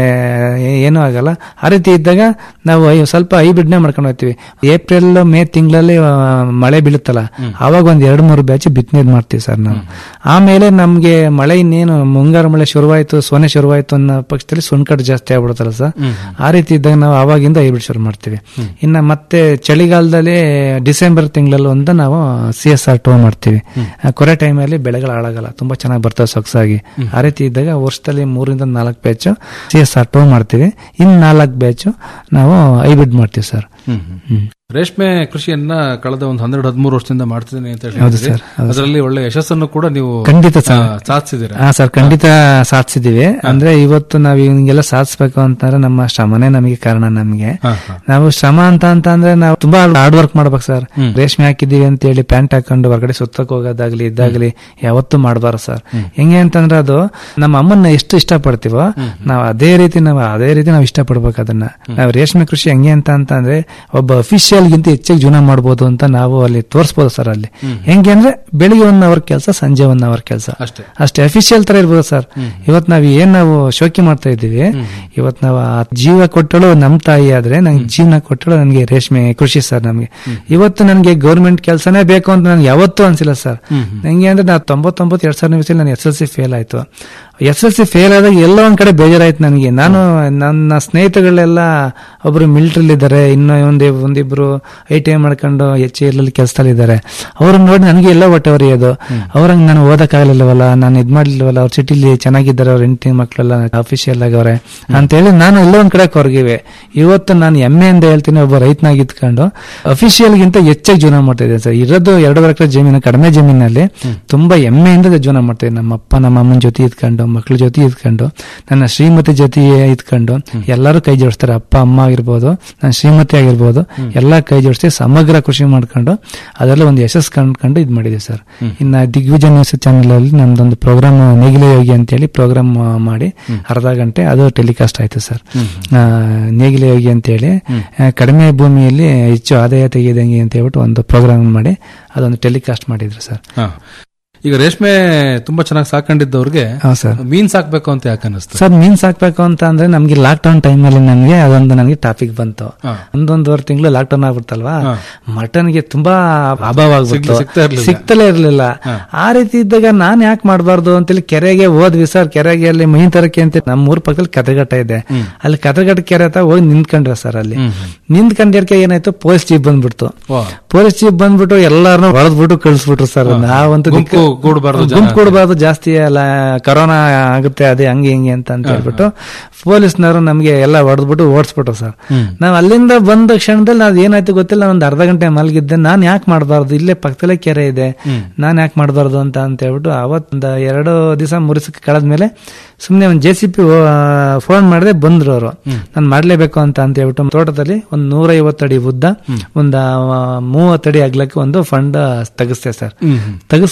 ಏನೂ ಆಗಲ್ಲ ಆ ರೀತಿ ಇದ್ದಾಗ ನಾವು ಐ- ಸ್ವಲ್ಪ ಹೈಬ್ರಿಡ್ನೇ ಮಾಡ್ಕೊಂಡು ಹೋಗ್ತೀವಿ ಏಪ್ರಿಲ್ ಮೇ ತಿಂಗಳಲ್ಲಿ ಆ, ಮಳೆ ಬೀಳುತ್ತಲ್ಲ ಅವಾಗ ಒಂದ್ ಎರಡು ಮೂರು ಬ್ಯಾಚ್ ಬಿತ್ತನೆ ಮಾಡ್ತೀವಿ ಸರ್ ನಾವು ಆಮೇಲೆ ನಮ್ಗೆ ಮಳೆ ಇನ್ನೇನು ಮುಂಗಾರು ಮಳೆ ಶುರುವಾಯ್ತು ಸೋನೆ ಶುರುವಾಯ್ತು ಅನ್ನೋ ಪಕ್ಷದಲ್ಲಿ ಸುಣ್ಕಟ್ಟು ಜಾಸ್ತಿ ಆಗ್ಬಿಡುತ್ತಲ್ಲ ಸರ್ ಆ ರೀತಿ ಇದ್ದಾಗ ನಾವು ಅವಾಗಿಂದ ಹೈಬ್ರಿಡ್ ಶುರು ಮಾಡ್ತೀವಿ ಇನ್ನ ಮತ್ತೆ ಚಳಿಗಾಲದಲ್ಲಿ ಡಿಸೆಂಬರ್ ತಿಂಗಳಲ್ಲಿ ಒಂದು ನಾವು ಸಿ ಎಸ್ ಆರ್ ಟು ಮಾಡ್ತೀವಿ ಆ ಕೊರೆ ಟೈಮಲ್ಲಿ ಬೆಳೆಗಳು ಹಾಳಾಗಲ್ಲ ತುಂಬಾ ಚೆನ್ನಾಗಿ ಬರ್ತವೆ ಸೊಗಸಾಗಿ ಆ ರೀತಿ ಇದ್ದಾಗ ವರ್ಷದಲ್ಲಿ ಮೂರಿಂದ ನಾಲ್ಕು batch C S R two ಮಾಡ್ತೀವಿ ಇನ್ ನಾಲ್ಕು ಬ್ಯಾಚ್ ನಾವು ಹೈಬ್ರಿಡ್ ಮಾಡ್ತೀವಿ ಸರ್ ಹ್ಮ್, ಹ್ಮ್. ರೇಷ್ಮೆ ಕೃಷಿಯನ್ನ ಕಳೆದ ಒಂದು ಹನ್ನೆರಡು ಹದಿಮೂರು ವರ್ಷದಿಂದ ಮಾಡ್ತಿದ್ದೀನಿ ಅಂತ ಹೌದು ಹೇಳಿದ್ರಿ ಸರ್, ಹೌದು ಅದರಲ್ಲಿ ಒಳ್ಳೆ ಯಶಸ್ಸನ್ನು ಕೂಡ ನೀವು ಖಂಡಿತ ಸರ್ ಆ, ಸಾಧಿಸಿದ್ದೀರಾ ಹಾ ಸರ್ ಖಂಡಿತ ಸಾಧಿಸಿದೀವಿ ಅಂದ್ರೆ ಇವತ್ತು ನಾವು ಹಿಂಗೆಲ್ಲ ಸಾಧಿಸ್ಬೇಕು ಅಂತಂದ್ರೆ ನಮ್ಮ ಶ್ರಮನೇ ನಮಗೆ ಕಾರಣ ನಮಗೆ ಹಾ, ಹಾ. ನಾವು ಶ್ರಮ ಅಂತ ಅಂತ ಅಂದ್ರೆ ನಾವು ತುಂಬಾ ಹಾರ್ಡ್ ವರ್ಕ್ ಮಾಡ್ಬೇಕು ಸರ್ ರೇಷ್ಮೆ ಹಾಕಿದೀವಿ ಅಂತ ಹೇಳಿ ಪ್ಯಾಂಟ್ ಹಾಕೊಂಡು ಹೊರಗಡೆ ಸುತ್ತಕ್ ಹೋಗೋದಾಗ್ಲಿ ಇದ್ದಾಗ್ಲಿ ಯಾವತ್ತೂ ಮಾಡಬಾರ್ದು ಸರ್ ಹೆಂಗೆ ಅಂತಂದ್ರೆ ಅದು ನಮ್ಮ ಅಮ್ಮನ್ನ ಎಷ್ಟು ಇಷ್ಟಪಡ್ತೀವೋ ನಾವು ಅದೇ ರೀತಿ ನಾವು ಅದೇ ರೀತಿ ನಾವು ಇಷ್ಟಪಡ್ಬೇಕು ಅದನ್ನ ನಾವು ರೇಷ್ಮೆ ಕೃಷಿ ಹೆಂಗೆ ಅಂತ ಅಂತ ಅಂದ್ರೆ ಒಬ್ಬ ಅಫಿಷಿಯಲ್ ಗಿಂತ ಹೆಚ್ಚಿಗೆ ಜೀವನ ಮಾಡ್ಬೋದು ಅಂತ ನಾವು ಅಲ್ಲಿ ತೋರಿಸ್ಬೋದು ಸರ್ ಅಲ್ಲಿ ಹೆಂಗೆ ಅಂದ್ರೆ ಬೆಳಿಗ್ಗೆ ಒನ್ ಅವರ್ ಕೆಲಸ ಸಂಜೆ ಒನ್ ಅವರ್ ಕೆಲಸ ಅಷ್ಟೇ ಅಷ್ಟೇ ಅಫಿಷಿಯಲ್ ತರ ಇರ್ಬೋದು ಸರ್ ಇವತ್ ನಾವ್ ಏನ್ ನಾವು ಶೋಕಿ ಮಾಡ್ತಾ ಇದ್ದೀವಿ ಇವತ್ ನಾವು ಆ ಜೀವ ಕೊಟ್ಟಳು ನಮ್ ತಾಯಿ ಆದ್ರೆ ನಂಗೆ ಜೀವನ ಕೊಟ್ಟಳು ನನಗೆ ರೇಷ್ಮೆ ಕೃಷಿ ಸರ್ ನಮ್ಗೆ ಇವತ್ತು ನನಗೆ ಗೌರ್ಮೆಂಟ್ ಕೆಲಸನೇ ಬೇಕು ಅಂತ ನನ್ಗೆ ಯಾವತ್ತೂ ಅನ್ಸಿಲ್ಲ ಸರ್ ನಂಗೆ ಅಂದ್ರೆ ನಾ ತೊಂಬತ್ತೊಂಬತ್ತು ಎರಡ್ ಸಾವಿರದ ನಿಮಿಷದಲ್ಲಿ ನಾನು ಎಸ್ ಎಲ್ ಸಿ ಫೇಲ್ ಆಯ್ತು ಎಸ್ ಎಲ್ ಸಿ ಫೇಲ್ ಆದಾಗ ಎಲ್ಲೋ ಒಂದ್ ಕಡೆ ಬೇಜಾರಾಯ್ತು ನನಗೆ ನಾನು ನನ್ನ ಸ್ನೇಹಿತಗಳೆಲ್ಲ ಒಬ್ರು ಮಿಲಿಟರಿಲಿ ಇದ್ದಾರೆ ಇನ್ನೂ ಒಂದೇ ಒಂದಿಬ್ರು ಐ ಟಿ ಐ ಮಾಡ್ಕೊಂಡು ಎಚ್ ಎಲ್ ಕೆಲಸದಲ್ಲಿ ಇದ್ದಾರೆ ಅವ್ರನ್ನ ನೋಡಿ ನನಗೆ ಎಲ್ಲ ಹೊಟ್ಟೆ ಹೊರೆಯೋದು ಅವ್ರಂಗ್ ನಾನು ಓದಕ್ಕಾಗಲಿಲ್ಲವಲ್ಲ ನಾನು ಇದ್ ಮಾಡ್ಲಿಲ್ವಲ್ಲ ಅವ್ರ ಸಿಟಿಲಿ ಚೆನ್ನಾಗಿದ್ದಾರೆ ಅವ್ರ ಹೆಂಡತಿ ಮಕ್ಕಳೆಲ್ಲ ಅಫಿಷಿಯಲ್ ಆಗವ್ರೆ ಅಂತೇಳಿ ನಾನು ಎಲ್ಲ ಒಂದ್ ಕಡೆ ಕೊರಗಿವೆ ಇವತ್ತು ನಾನು ಹೆಮ್ಮೆಯಿಂದ ಹೇಳ್ತೀನಿ ಒಬ್ಬ ರೈತನಾಗಿ ಇದ್ಕೊಂಡು ಅಫಿಷಿಯಲ್ ಗಿಂತ ಹೆಚ್ಚಾಗಿ ಜೀವನ ಮಾಡ್ತಾ ಇದ್ದೇನೆ ಸರ್ ಇರೋದು ಎರಡೂವರೆ ಎಕರೆ ಜಮೀನು ಕಡಿಮೆ ಜಮೀನಲ್ಲಿ ತುಂಬಾ ಹೆಮ್ಮೆಯಿಂದ ಜೀವನ ಮಾಡ್ತಾ ನಮ್ಮ ಅಪ್ಪ ನಮ್ಮ ಅಮ್ಮನ ಜೊತೆ ಇದ್ಕೊಂಡು ಮಕ್ಕಳ ಜೊತೆ ಇದ್ಕೊಂಡು ನನ್ನ ಶ್ರೀಮತಿ ಜೊತೆ ಇದ್ಕೊಂಡು ಎಲ್ಲರೂ ಕೈ ಜೋಡಿಸ್ತಾರೆ ಅಪ್ಪ ಅಮ್ಮ ಆಗಿರ್ಬೋದು ನನ್ನ ಶ್ರೀಮತಿ ಆಗಿರ್ಬೋದು ಎಲ್ಲಾ ಕೈ ಜೋಡಿಸಿ ಸಮಗ್ರ ಕೃಷಿ ಮಾಡ್ಕೊಂಡು ಅದೆಲ್ಲ ಒಂದು ಯಶಸ್ಸು ಕಂಡ್ಕೊಂಡು ಇದ್ ಮಾಡಿದೆ ಸರ್ ಇನ್ನ ದಿಗ್ವಿಜಯ ನ್ಯೂಸ್ ಚಾನೆಲ್ ಅಲ್ಲಿ ನಮ್ದೊಂದು ಪ್ರೋಗ್ರಾಮ್ ನೇಗಿಲೆ ಯೋಗಿ ಅಂತೇಳಿ ಪ್ರೋಗ್ರಾಮ್ ಮಾಡಿ ಅರ್ಧ ಗಂಟೆ ಅದು ಟೆಲಿಕಾಸ್ಟ್ ಆಯ್ತು ಸರ್ ಆ, ನೇಗಿಲೆ ಯೋಗಿ ಅಂತೇಳಿ ಆ, ಕಡಿಮೆ ಭೂಮಿಯಲ್ಲಿ ಹೆಚ್ಚು ಆದಾಯ ತೆಗೆಯದಂಗೆ ಅಂತ ಹೇಳ್ಬಿಟ್ಟು ಒಂದು ಪ್ರೋಗ್ರಾಮ್ ಮಾಡಿ ಅದೊಂದು ಟೆಲಿಕಾಸ್ಟ್ ಮಾಡಿದ್ರು ಸರ್ ಹಾ. ಈಗ ರೇಷ್ಮೆ ತುಂಬಾ ಚೆನ್ನಾಗಿ ಸಾಕೊಂಡಿದ್ದವ್ರಿಗೆ ಹಾ ಸರ್ ಮೀನ್ ಸಾಕ್ಬೇಕು ಅಂತ ಯಾಕೆ ಅನ್ನಿಸ್ತು ಸರ್ ಮೀನ್ ಸಾಕ್ಬೇಕು ಅಂತ ಅಂದ್ರೆ ನಮ್ಗೆ ಲಾಕ್ ಡೌನ್ ಟೈಮ್ ಅಲ್ಲಿ ನಮ್ಗೆ ಅದೊಂದು ನನಗೆ ಟಾಪಿಕ್ ಬಂತು ಹಾ. ಒಂದೊಂದುವರೆ ತಿಂಗಳು ಲಾಕ್ ಡೌನ್ ಆಗ್ಬಿಡ್ತಲ್ವಾ ಹಾ. ಮಟನ್ಗೆ ತುಂಬಾ ಅಭಾವ ಆಗ್ಬಿಟ್ಟು ಸಿಗ್ಲಿ- ಸಿಗ್ತಾ ಇರ್ಲಿಲ್ಲ. ಸಿಗ್ತಲೇ ಇರ್ಲಿಲ್ಲ ಆ ರೀತಿ ಇದ್ದಾಗ ನಾನ್ ಯಾಕೆ ಮಾಡಬಾರ್ದು ಅಂತೇಳಿ ಕೆರೆಗೆ ಹೋದ್ವಿ ಸರ್ ಕೆರೆಗೆ ಅಲ್ಲಿ ಮೀನ್ ತರಕ್ಕೆ ಅಂತ ನಮ್ಮ ಊರ್ ಪಕ್ಕದಲ್ಲಿ ಕದಗಟ್ಟ ಇದೆ ಅಲ್ಲಿ ಕದಗಟ್ಟ ಕೆರೆ ಹತ್ರ ಹೋಗಿ ನಿಂತ್ಕೊಂಡ್ರೆ ಸರ್ ಅಲ್ಲಿ ನಿಂತ್ಕೊಂಡಿರ್ಕೆ ಏನಾಯ್ತು ಪೊಲೀಸ್ ಜೀಪ್ ಬಂದ್ಬಿಡ್ತು ವಾ. ಪೊಲೀಸ್ ಜೀಪ್ ಬಂದ್ಬಿಟ್ಟು ಎಲ್ಲಾರನ್ನೂ ಹೊಡೆದ್ಬಿಟ್ಟು ಕಳಿಸ್ಬಿಟ್ರು ಸರ್ ನಾವಂತೂ ಗುಂಪು ಕೂಡ್ಬಾರ್ದು ಜನ. ಗುಂಪು ಕೂಡಬಾರ್ದು ಜಾಸ್ತಿ ಅಲ್ಲ ಕರೋನಾ ಆಗುತ್ತೆ ಅದೇ ಹಂಗೆ ಹಿಂಗೆ ಅಂತ ಅಂತ ಹೇಳ್ಬಿಟ್ಟು ಪೊಲೀಸ್ನವರು ನಮ್ಗೆ ಎಲ್ಲ ಹೊಡೆದ್ಬಿಟ್ಟು ಓಡಿಸ್ಬಿಟ್ರು ಸರ್ ನಾವ್ ಅಲ್ಲಿಂದ ಬಂದ ಕ್ಷಣದಲ್ಲಿ ನಾವ್ ಏನಾಯ್ತು ಗೊತ್ತಿಲ್ಲ ಒಂದ್ ಅರ್ಧ ಗಂಟೆ ಮಲಗಿದ್ದೆ ನಾನ್ ಯಾಕೆ ಮಾಡಬಾರ್ದು ಇಲ್ಲೇ ಪಕ್ಕದಲ್ಲೇ ಕೆರೆ ಇದೆ ನಾನ್ ಯಾಕೆ ಮಾಡಬಾರ್ದು ಅಂತ ಅಂತ ಹೇಳ್ಬಿಟ್ಟು ಅವತ್ತೊಂದ ಎರಡು ದಿವಸ ಮುರಿಸಕ್ಕೆ ಕಳೆದ್ಮೇಲೆ ಸುಮ್ನೆ ಒಂದ್ ಜೆ ಸಿ ಪಿ ಫೋನ್ ಮಾಡಿದೆ ಬಂದ್ರು ಅವರು ನಾನು ಮಾಡ್ಲೇಬೇಕು ಅಂತ ಅಂತ ಹೇಳ್ಬಿಟ್ಟು ತೋಟದಲ್ಲಿ ಒಂದ್ ನೂರೈವತ್ತು ಅಡಿ ಉದ್ದ ಒಂದ್ ಮೂವತ್ತಡಿ ಅಗ್ಲಕ್ಕೆ ಒಂದು ಫಂಡ್ ತೆಗಿಸ್ತೆ ಸರ್ ತೆಗಿಸ್ಬಿಟ್ಟು ಒಂದ್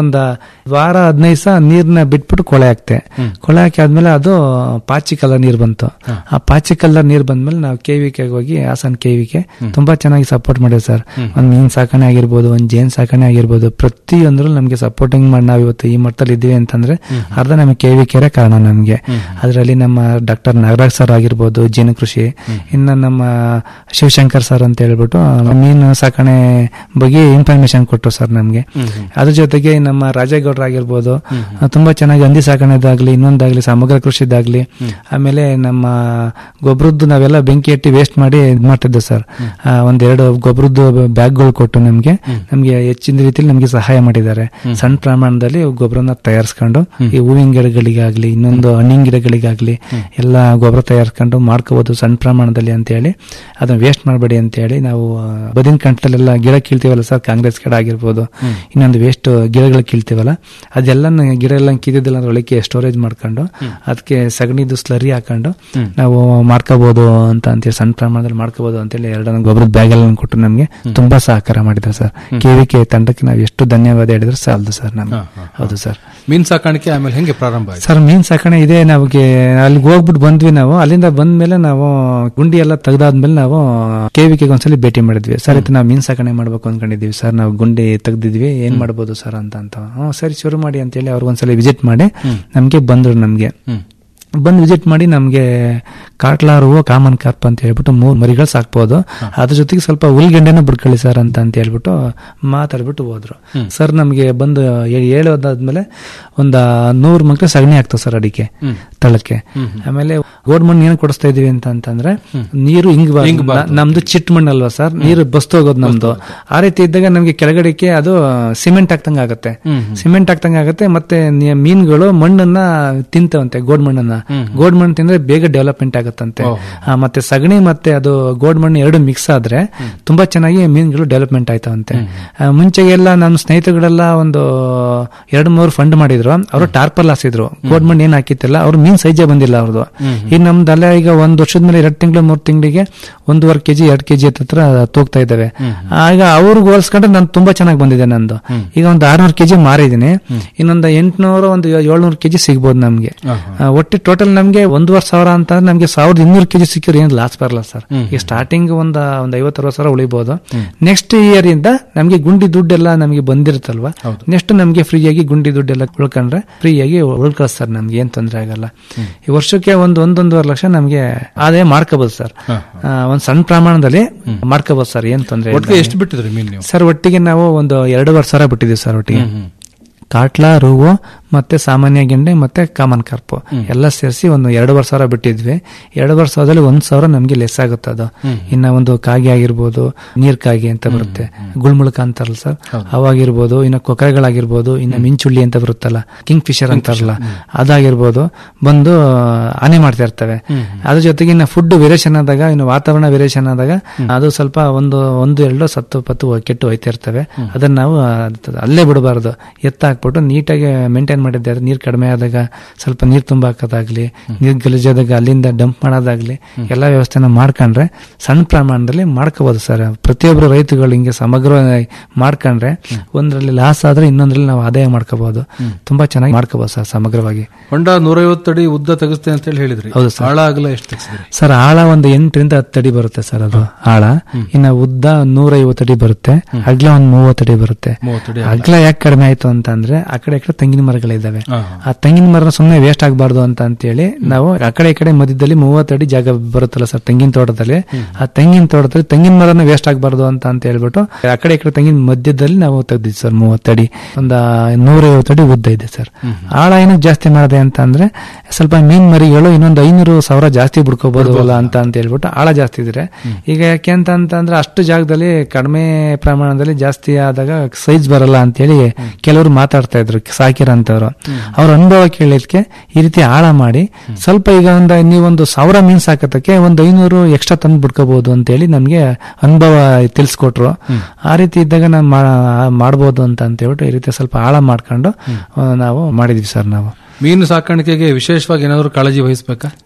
ಒಂದ ವಾರ ಹದಿನೈದು ಸಹ ನೀರ್ನ ಬಿಟ್ಬಿಟ್ಟು ಕೊಳೆ ಹಾಕ್ತೆ ಕೊಳೆ ಹಾಕಿ ಆದ್ಮೇಲೆ ಅದು ಪಾಚಿ ಕಲರ್ ನೀರ್ ಬಂತು ಆ ಪಾಚಿ ಕಲರ್ ನೀರ್ ಬಂದ್ಮೇಲೆ ನಾವು ಕೆವಿಕೆ ಹೋಗಿ ಹಾಸನ್ ಕೆವಿಕೆ ತುಂಬಾ ಚೆನ್ನಾಗಿ ಸಪೋರ್ಟ್ ಮಾಡಿದೆ ಸರ್ ಒಂದ್ ಮೀನ್ ಸಾಕಣೆ ಆಗಿರ್ಬೋದು ಒಂದ್ ಜೇನ್ ಸಾಕಣೆ ಆಗಿರ್ಬೋದು ಪ್ರತಿಯೊಂದ್ರಲ್ಲೂ ನಮ್ಗೆ ಸಪೋರ್ಟಿಂಗ್ ಮಾಡಿ ನಾವು ಇವತ್ತು ಈ ಮಟ್ಟದಲ್ಲಿ ಇದ್ದೀವಿ ಅಂತಂದ್ರೆ ಅರ್ಧ ನಮಗೆ ಕೆವಿಕೆರೆ ಕಾರಣ ನಮ್ಗೆ ಅದರಲ್ಲಿ ನಮ್ಮ ಡಾಕ್ಟರ್ ನಾಗರಾಜ್ ಸರ್ ಆಗಿರ್ಬೋದು ಜೇನು ಕೃಷಿ ಇನ್ನ ನಮ್ಮ ಶಿವಶಂಕರ್ ಸರ್ ಅಂತ ಹೇಳ್ಬಿಟ್ಟು ಮೀನು ಸಾಕಣೆ ಬಗ್ಗೆ ಇನ್ಫಾರ್ಮೇಶನ್ ಕೊಟ್ಟರು ಸರ್ ನಮ್ಗೆ ಅದ್ರ ಜೊತೆಗೆ ನಮ್ಮ ರಾಜೇಗೌಡರು ಆಗಿರ್ಬೋದು ತುಂಬಾ ಚೆನ್ನಾಗಿ ಹಂದಿ ಸಾಕಣೆದಾಗ್ಲಿ ಇನ್ನೊಂದಾಗ್ಲಿ ಸಮಗ್ರ ಕೃಷಿದಾಗ್ಲಿ ಆಮೇಲೆ ನಮ್ಮ ಗೊಬ್ಬರದ್ದು ನಾವೆಲ್ಲ ಬೆಂಕಿ ಇಟ್ಟು ವೇಸ್ಟ್ ಮಾಡಿ ಇದ್ ಮಾಡ್ತಿದ್ದೆ ಸರ್ ಆ, ಒಂದೆರಡು ಗೊಬ್ಬರದ್ದು ಬ್ಯಾಗ್ಗಳು ಕೊಟ್ಟು ನಮ್ಗೆ ನಮ್ಗೆ ಹೆಚ್ಚಿನ ರೀತಿಯಲ್ಲಿ ನಮ್ಗೆ ಸಹಾಯ ಮಾಡಿದ್ದಾರೆ ಸಣ್ಣ ಪ್ರಮಾಣದಲ್ಲಿ ಗೊಬ್ಬರನ ತಯಾರಿಸ್ಕೊಂಡು ಈ ಹೂವಿನ ಗಿಡಗಳಿಗಾಗ್ಲಿ ಇನ್ನೊಂದು ಹಣ್ಣಿನ ಗಿಡಗಳಿಗಾಗ್ಲಿ ಎಲ್ಲ ಗೊಬ್ಬರ ತಯಾರಿಸ್ಕೊಂಡು ಮಾಡ್ಕೋಬಹುದು ಸಣ್ಣ ಪ್ರಮಾಣದಲ್ಲಿ ಅಂತ ಹೇಳಿ ಅದನ್ನ ವೇಸ್ಟ್ ಮಾಡಬೇಡಿ ಅಂತ ಹೇಳಿ ನಾವು ಆ, ಬದಿನ ಕಂಠದಲ್ಲೆಲ್ಲ ಗಿಡ ಕೀಳ್ತೀವಲ್ಲ ಸರ್ ಕಾಂಗ್ರೆಸ್ ಗಿಡ ಆಗಿರ್ಬೋದು ಇನ್ನೊಂದು ವೇಸ್ಟ್ ಗಿಡಗಳು ಕೀಳ್ತೀವಲ್ಲ ಅದೆಲ್ಲ ಗಿಡ ಎಲ್ಲ ಕಿದಿದ್ದೆಲ್ಲ ಒಳಗೆ ಸ್ಟೋರೇಜ್ ಮಾಡ್ಕೊಂಡು ಅದಕ್ಕೆ ಸಗಣಿದು ಸ್ಲರಿ ಹಾಕೊಂಡು ನಾವು ಮಾಡ್ಕೋಬಹುದು ಅಂತ ಅಂತೇಳಿ ಸಣ್ಣ ಪ್ರಮಾಣದಲ್ಲಿ ಮಾಡ್ಕೋಬಹುದು ಅಂತೇಳಿ ಎರಡನ್ನ ಗೊಬ್ಬರದ ಬ್ಯಾಗ್ ಎಲ್ಲ ಕೊಟ್ಟು ನಮ್ಗೆ ತುಂಬಾ ಸಹಕಾರ ಮಾಡಿದ್ದಾರೆ ಸರ್ ಕೆವಿಕೆ ತಂಡಕ್ಕೆ ನಾವು ಎಷ್ಟು ಧನ್ಯವಾದ ಹೇಳಿದ್ರೆ ಸಾಲದು ಸರ್ ನಮ್ಗೆ ಹೌದು ಸರ್ ಮೀನ್ ಸಾಕಾಣಿಕೆ ಆಮೇಲೆ ಹೆಂಗೆ ಪ್ರಾರಂಭ ಆಯ್ತು ಸರ್ ಮೀನ್ ಸಾಕಣೆ ಇದೆ ನಮಗೆ ಅಲ್ಲಿಗೆ ಹೋಗ್ಬಿಟ್ಟು ಬಂದ್ವಿ ನಾವು ಅಲ್ಲಿಂದ ಬಂದ್ಮೇಲೆ ನಾವು ಗುಂಡಿ ಎಲ್ಲ ತೆಗ್ದಾದ್ಮೇಲೆ ನಾವು ಕೆವಿಕೆಗೆ ಒಂದ್ಸಲಿ ಭೇಟಿ ಮಾಡಿದ್ವಿ ಸರ್ ಇದು ನಾವು ಮೀನ್ ಸಾಕಣೆ ಮಾಡ್ಬೇಕು ಅನ್ಕೊಂಡಿದೀವಿ ಸರ್ ನಾವು ಗುಂಡಿ ತೆಗ್ದಿದ್ವಿ ಏನ್ ಮಾಡ್ಬೋದು ಸರ್ ಅಂತ ಅಂತ ಹ್ಞೂ ಸರಿ ಶುರು ಮಾಡಿ ಅಂತ ಹೇಳಿ ಅವ್ರಿಗೆ ಒಂದ್ಸಲಿ ವಿಸಿಟ್ ಮಾಡಿ ನಮ್ಗೆ ಬಂದ್ರು ನಮ್ಗೆ ಬಂದು ವಿಸಿಟ್ ಮಾಡಿ ನಮ್ಗೆ ಕಾಟ್ಲಾರ್ ಹೂವು ಕಾಮನ್ ಕಾರ್ಪ್ ಅಂತ ಹೇಳ್ಬಿಟ್ಟು ಮೂರ್ ಮರಿಗಳು ಸಾಕ್ಬೋದು ಅದ್ರ ಜೊತೆಗೆ ಸ್ವಲ್ಪ ಹುಲ್ಗೆಂಡೆನೂ ಬಿಡ್ಕೊಳ್ಳಿ ಸರ್ ಅಂತ ಅಂತ ಹೇಳ್ಬಿಟ್ಟು ಮಾತಾಡ್ಬಿಟ್ಟು ಹೋದ್ರು ಸರ್ ನಮ್ಗೆ ಬಂದು ಹೇ- ಹೇಳೋದಾದ್ಮೇಲೆ ಒಂದ ನೂರ್ ಮಕ್ಳು ಸಗಣಿ ಆಗ್ತಾವ ಸರ್ ಅಡಿಕೆ ತಳಕ್ಕೆ ಆಮೇಲೆ ಗೋಡ್ ಮಣ್ಣು ಏನು ಕೊಡಿಸ್ತಾ ಇದೀವಿ ಅಂತ ಅಂತಂದ್ರೆ ನೀರು ಹಿಂಗ್ ಬಾ- ನಮ್ದು ಚಿಟ್ ಮಣ್ಣು ಅಲ್ವಾ ಸರ್ ನೀರು ಬಸ್ತು ಹೋಗೋದು ನಮ್ದು ಆ ರೀತಿ ಇದ್ದಾಗ ನಮ್ಗೆ ಕೆಳಗಡೆಗೆ ಅದು ಸಿಮೆಂಟ್ ಆಗ್ತಂಗ ಆಗುತ್ತೆ ಸಿಮೆಂಟ್ ಆಗ್ತಂಗ ಆಗುತ್ತೆ ಮತ್ತೆ ನಿ- ಮೀನುಗಳು ಮಣ್ಣನ್ನ ತಿಂತವಂತೆ ಗೋಡ್ ಮಣ್ಣನ್ನ ಗೋಡ್ ಮಣ್ಣು ತಿಂದ್ರೆ ಬೇಗ ಡೆವಲಪ್ಮೆಂಟ್ ಆಗುತ್ತಂತೆ ಆ, ಮತ್ತೆ ಸಗಣಿ ಮತ್ತೆ ಅದು ಗೋಡ್ ಮಣ್ಣು ಎರಡು ಮಿಕ್ಸ್ ಆದ್ರೆ ತುಂಬಾ ಚೆನ್ನಾಗಿ ಮೀನುಗಳು ಡೆವಲಪ್ಮೆಂಟ್ ಆಯ್ತವಂತೆ ಆ, ಮುಂಚೆಗೆಲ್ಲ ನಮ್ಮ ಸ್ನೇಹಿತರುಗಳೆಲ್ಲ ಒಂದು ಎರಡು ಮೂರು ಫಂಡ್ ಮಾಡಿದ್ರು ಅವರು ಟಾರ್ಪಲ್ ಹಾಸಿದ್ರು ಗೋಡ್ ಮಣ್ಣು ಏನ್ ಹಾಕಿತ್ತಿಲ್ಲ ಅವ್ರು ಮೀನ್ ಸೈಜೇ ಬಂದಿಲ್ಲ ಅವ್ರದ್ದು ಈಗ ನಮ್ದಲ್ಲ ಈಗ ಒಂದ್ ವರ್ಷದ ಮೇಲೆ ಎರಡು ತಿಂಗಳು ಮೂರ್ ತಿಂಗಳಿಗೆ ಒಂದೂವರೆ ಕೆಜಿ ಎರಡ್ ಕೆಜಿ ಹತ್ರ ತೂಗ್ತಾ ಇದ್ದಾವೆ ಆಗ ಅವ್ರಿಗೆ ಹೋಲಿಸ್ಕೊಂಡ್ರೆ ನಾನು ತುಂಬಾ ಚೆನ್ನಾಗಿ ಬಂದಿದೆ ನಂದು ಈಗ ಒಂದು ಆರ್ನೂರು ಕೆಜಿ ಮಾರಿದೀನಿ ಇನ್ನೊಂದು ಎಂಟ್ನೂರು ಒಂದು ಏಳ್ನೂರು ಕೆಜಿ ಸಿಗ್ಬೋದು ನಮ್ಗೆ ಆ, ಒಟ್ಟು ಟೋಟಲ್ ನಮ್ಗೆ ಒಂದೂವರೆ ಸಾವಿರ ಅಂತ ಅಂದ್ರೆ ನಮ್ಗೆ ಸಾವಿರದ ಇನ್ನೂರು ಕೆಜಿ ಸಿಕ್ಕಿದ್ರೆ ಏನು ಲಾಸ್ ಬರಲ್ಲ ಸರ್ ಈಗ ಸ್ಟಾರ್ಟಿಂಗ್ ಒಂದ್ ಒಂದ್ ಐವತ್ತು ಅರವತ್ತು ಸಾವಿರ ಉಳಿಬಹುದು ನೆಕ್ಸ್ಟ್ ಇಯರ್ ಇಂದ ನಮ್ಗೆ ಗುಂಡಿ ದುಡ್ಡೆಲ್ಲ ನಮ್ಗೆ ಬಂದಿರುತ್ತಲ್ವಾ ನೆಕ್ಸ್ಟ್ ನಮ್ಗೆ ಫ್ರೀ ಆಗಿ ಗುಂಡಿ ದುಡ್ಡೆಲ್ಲ ಉಳ್ಕೊಂಡ್ರೆ ಫ್ರೀ ಆಗಿ ಉಳ್ಕಳಿಸ್ತಾರೆ ನಮ್ಗೆ ಏನ್ ತೊಂದರೆ ಆಗಲ್ಲ ಈ ವರ್ಷಕ್ಕೆ ಒಂದ್ ಒಂದೊಂದೂವರೆ ಲಕ್ಷ ನಮ್ಗೆ ಆದಾಯ ಮಾಡ್ಕೋಬಹುದು ಸರ್ ಆ, ಒಂದ್ ಸಣ್ಣ ಪ್ರಮಾಣದಲ್ಲಿ ಮಾಡ್ಕೋಬಹುದು ಸರ್ ಏನ್ ತೊಂದರೆ ಒಟ್ಟಿಗೆ ಎಷ್ಟು ಬಿಟ್ಟಿದ್ರಿ ಮೀನ್ ನೀವು ಸರ್ ಒಟ್ಟಿಗೆ ನಾವು ಒಂದು ಎರಡೂವರೆ ಸಾವಿರ ಬಿಟ್ಟಿದ್ದೀವಿ ಸರ್ ಒಟ್ಟಿಗೆ ಕಾಟ್ಲಾ ರೂವು ಮತ್ತೆ ಸಾಮಾನ್ಯ ಗೆಂಡೆ ಮತ್ತೆ ಕಾಮನ್ ಕಾರ್ಪು ಎಲ್ಲ ಸೇರಿಸಿ ಒಂದು ಎರಡೂವರೆ ಸಾವಿರ ಬಿಟ್ಟಿದ್ವಿ ಎರಡೂವರೆ ಸಾವಿರದಲ್ಲಿ ಒಂದ್ ಸಾವಿರ ನಮ್ಗೆ ಲೆಸ್ ಆಗುತ್ತೆ ಅದು ಇನ್ನ ಒಂದು ಕಾಗೆ ಆಗಿರ್ಬೋದು ನೀರ್ ಕಾಗೆ ಅಂತ ಬರುತ್ತೆ ಗುಳ್ಮುಳ್ಕ ಅಂತಾರಲ್ಲ ಸರ್ ಅವಾಗಿರ್ಬೋದು ಇನ್ನ ಕೊಕರೆಗಳಾಗಿರ್ಬೋದು ಇನ್ನ ಮಿಂಚುಳ್ಳಿ ಅಂತ ಬರುತ್ತಲ್ಲ ಕಿಂಗ್ ಫಿಶರ್ ಅಂತಾರಲ್ಲ ಅದಾಗಿರ್ಬೋದು ಬಂದು ಹಾನಿ ಮಾಡ್ತಾ ಇರ್ತವೆ ಅದ್ರ ಜೊತೆಗೆ ಇನ್ನ ಫುಡ್ ವೇರಿಯೇಷನ್ ಆದಾಗ ಇನ್ನು ವಾತಾವರಣ ವೇರಿಯೇಷನ್ ಆದಾಗ ಅದು ಸ್ವಲ್ಪ ಒಂದು ಒಂದು ಎರಡು ಸತ್ತು ಪತ್ತು ಕೆಟ್ಟು ಹೋಯ್ತಾ ಇರ್ತವೆ ಅದನ್ನ ನಾವು ಅದ್- ಅಲ್ಲೇ ಬಿಡಬಾರ್ದು ಎತ್ತ ಹಾಕ್ಬಿಟ್ಟು ನೀಟಾಗಿ ಮೇಂಟೈನ್ ಮಾಡಿದ್ದೆ ಅದು ನೀರ್ ಕಡಿಮೆ ಆದಾಗ ಸ್ವಲ್ಪ ನೀರ್ ತುಂಬ ಹಾಕೋದಾಗ್ಲಿ ನೀರ್ ಗಲೀಜಾದಾಗ ಅಲ್ಲಿಂದ ಡಂಪ್ ಮಾಡೋದಾಗ್ಲಿ ಎಲ್ಲಾ ವ್ಯವಸ್ಥೆನ ಮಾಡ್ಕೊಂಡ್ರೆ ಸಣ್ಣ ಪ್ರಮಾಣದಲ್ಲಿ ಮಾಡ್ಕೋಬಹುದು ಸರ್ ಪ್ರತಿಯೊಬ್ಬರು ರೈತಗಳು ಹಿಂಗೆ ಸಮಗ್ರ ಮಾಡ್ಕೊಂಡ್ರೆ ಒಂದ್ರಲ್ಲಿ ಲಾಸ್ ಆದ್ರೆ ಇನ್ನೊಂದ್ರಲ್ಲಿ ನಾವು ಆದಾಯ ಮಾಡ್ಕೋಬಹುದು ತುಂಬಾ ಚೆನ್ನಾಗಿ ಮಾಡ್ಕೋಬಹುದು ಸರ್ ಸಮಗ್ರವಾಗಿ ಹೊಂಡ ನೂರೈವತ್ತು ಅಡಿ ಉದ್ದ ತೆಗಿಸ್ತೇನೆ ಅಂತ ಹೇಳಿ ಹೇಳಿದ್ರಿ ಹೌದು ಸರ್. ಆಳ ಆಗಲ ಎಷ್ಟು ತೆಗಿಸಿದ್ರಿ ಸರ್ ಆಳ ಒಂದು ಎಂಟರಿಂದ ಹತ್ತು ಅಡಿ ಬರುತ್ತೆ ಸರ್ ಅದು ಆಳ ಇನ್ನ ಉದ್ದ ನೂರೈವತ್ತು ಅಡಿ ಬರುತ್ತೆ ಅಗ್ಲ ಒಂದ್ ಮೂವತ್ತು ಅಡಿ ಬರುತ್ತೆ ಮೂವತ್ತು ಅಡಿ ಅಗ್ಲ ಯಾಕೆ ಕಡಿಮೆ ಆಯ್ತು ಅಂತ ಅಂದ್ರೆ ಆ ಕಡೆ ಈ ಕಡೆ ತೆಂಗಿನ ಮರಗಳಿದ್ದಾವೆ ಆ ತೆಂಗಿನ ಮರ ಸುಮ್ಮನೆ ವೇಸ್ಟ್ ಆಗಬಾರ್ದು ಅಂತ ಅಂತೇಳಿ ನಾವು ಆ ಕಡೆ ಈ ಕಡೆ ಮಧ್ಯದಲ್ಲಿ ಮೂವತ್ತು ಅಡಿ ಜಾಗ ಬರುತ್ತಲ್ಲ ಸರ್ ತೆಂಗಿನ ತೋಟದಲ್ಲಿ ಆ ತೆಂಗಿನ ತೋಟದಲ್ಲಿ ತೆಂಗಿನ ಮರನ ವೇಸ್ಟ್ ಆಗಬಾರ್ದು ಅಂತ ಅಂತ ಹೇಳ್ಬಿಟ್ಟು ಆ ಕಡೆ ಈ ಕಡೆ ತೆಂಗಿನ ಮಧ್ಯದಲ್ಲಿ ನಾವು ತೆಗ್ದಿದ್ವಿ ಸರ್ ಮೂವತ್ತು ಅಡಿ ಒಂದ ನೂರೈವತ್ತು ಅಡಿ ಉದ್ದ ಇದೆ ಸರ್ ಆಳ ಏನಕ್ಕೆ ಜಾಸ್ತಿ ಮಾಡಿದೆ ಅಂತ ಅಂದ್ರೆ ಸ್ವಲ್ಪ ಮೀನ್ ಮರಿಗಳು ಇನ್ನೊಂದು ಐನೂರು ಸಾವಿರ ಜಾಸ್ತಿ ಬಿಡ್ಕೋಬಹುದಲ್ಲ ಅಂತ ಅಂತ ಹೇಳ್ಬಿಟ್ಟು ಆಳ ಜಾಸ್ತಿ ಇದ್ರೆ ಈಗ ಯಾಕೆ ಅಂತ ಅಂತಂದ್ರೆ ಅಷ್ಟು ಜಾಗದಲ್ಲಿ ಕಡಿಮೆ ಪ್ರಮಾಣದಲ್ಲಿ ಜಾಸ್ತಿ ಆದಾಗ ಸೈಜ್ ಬರಲ್ಲ ಅಂತೇಳಿ ಕೆಲವರು ಮಾತಾಡ್ತಾ ಇದ್ರು ಸಾಕಿರಂತವ್ರು ಅವ್ರ ಅನುಭವ ಕೇಳಿದ್ಕೆ ಈ ರೀತಿ ಆಳ ಮಾಡಿ ಸ್ವಲ್ಪ ಈಗ ಒಂದು ನೀವೊಂದು ಸಾವಿರ ಮೀನ್ ಸಾಕತಕ್ಕೆ ಒಂದು ಐನೂರು ಎಕ್ಸ್ಟ್ರಾ ತಂದು ಬಿಡ್ಕೋಬಹುದು ಅಂತೇಳಿ ನಮ್ಗೆ ಅನುಭವ ತಿಳಿಸ್ಕೊಟ್ರು ಆ ರೀತಿ ಇದ್ದಾಗ ನಾವು ಮಾಡ್ಬೋದು ಅಂತ ಅಂತ ಹೇಳ್ಬಿಟ್ಟು ಈ ರೀತಿ ಸ್ವಲ್ಪ ಆಳ ಮಾಡ್ಕೊಂಡು ಆ, ನಾವು ಮಾಡಿದ್ವಿ ಸರ್ ನಾವು ಮೀನು ಸಾಕಾಣಿಕೆಗೆ ವಿಶೇಷವಾಗಿ ಏನಾದ್ರು ಕಾಳಜಿ ವಹಿಸ್ಬೇಕಾ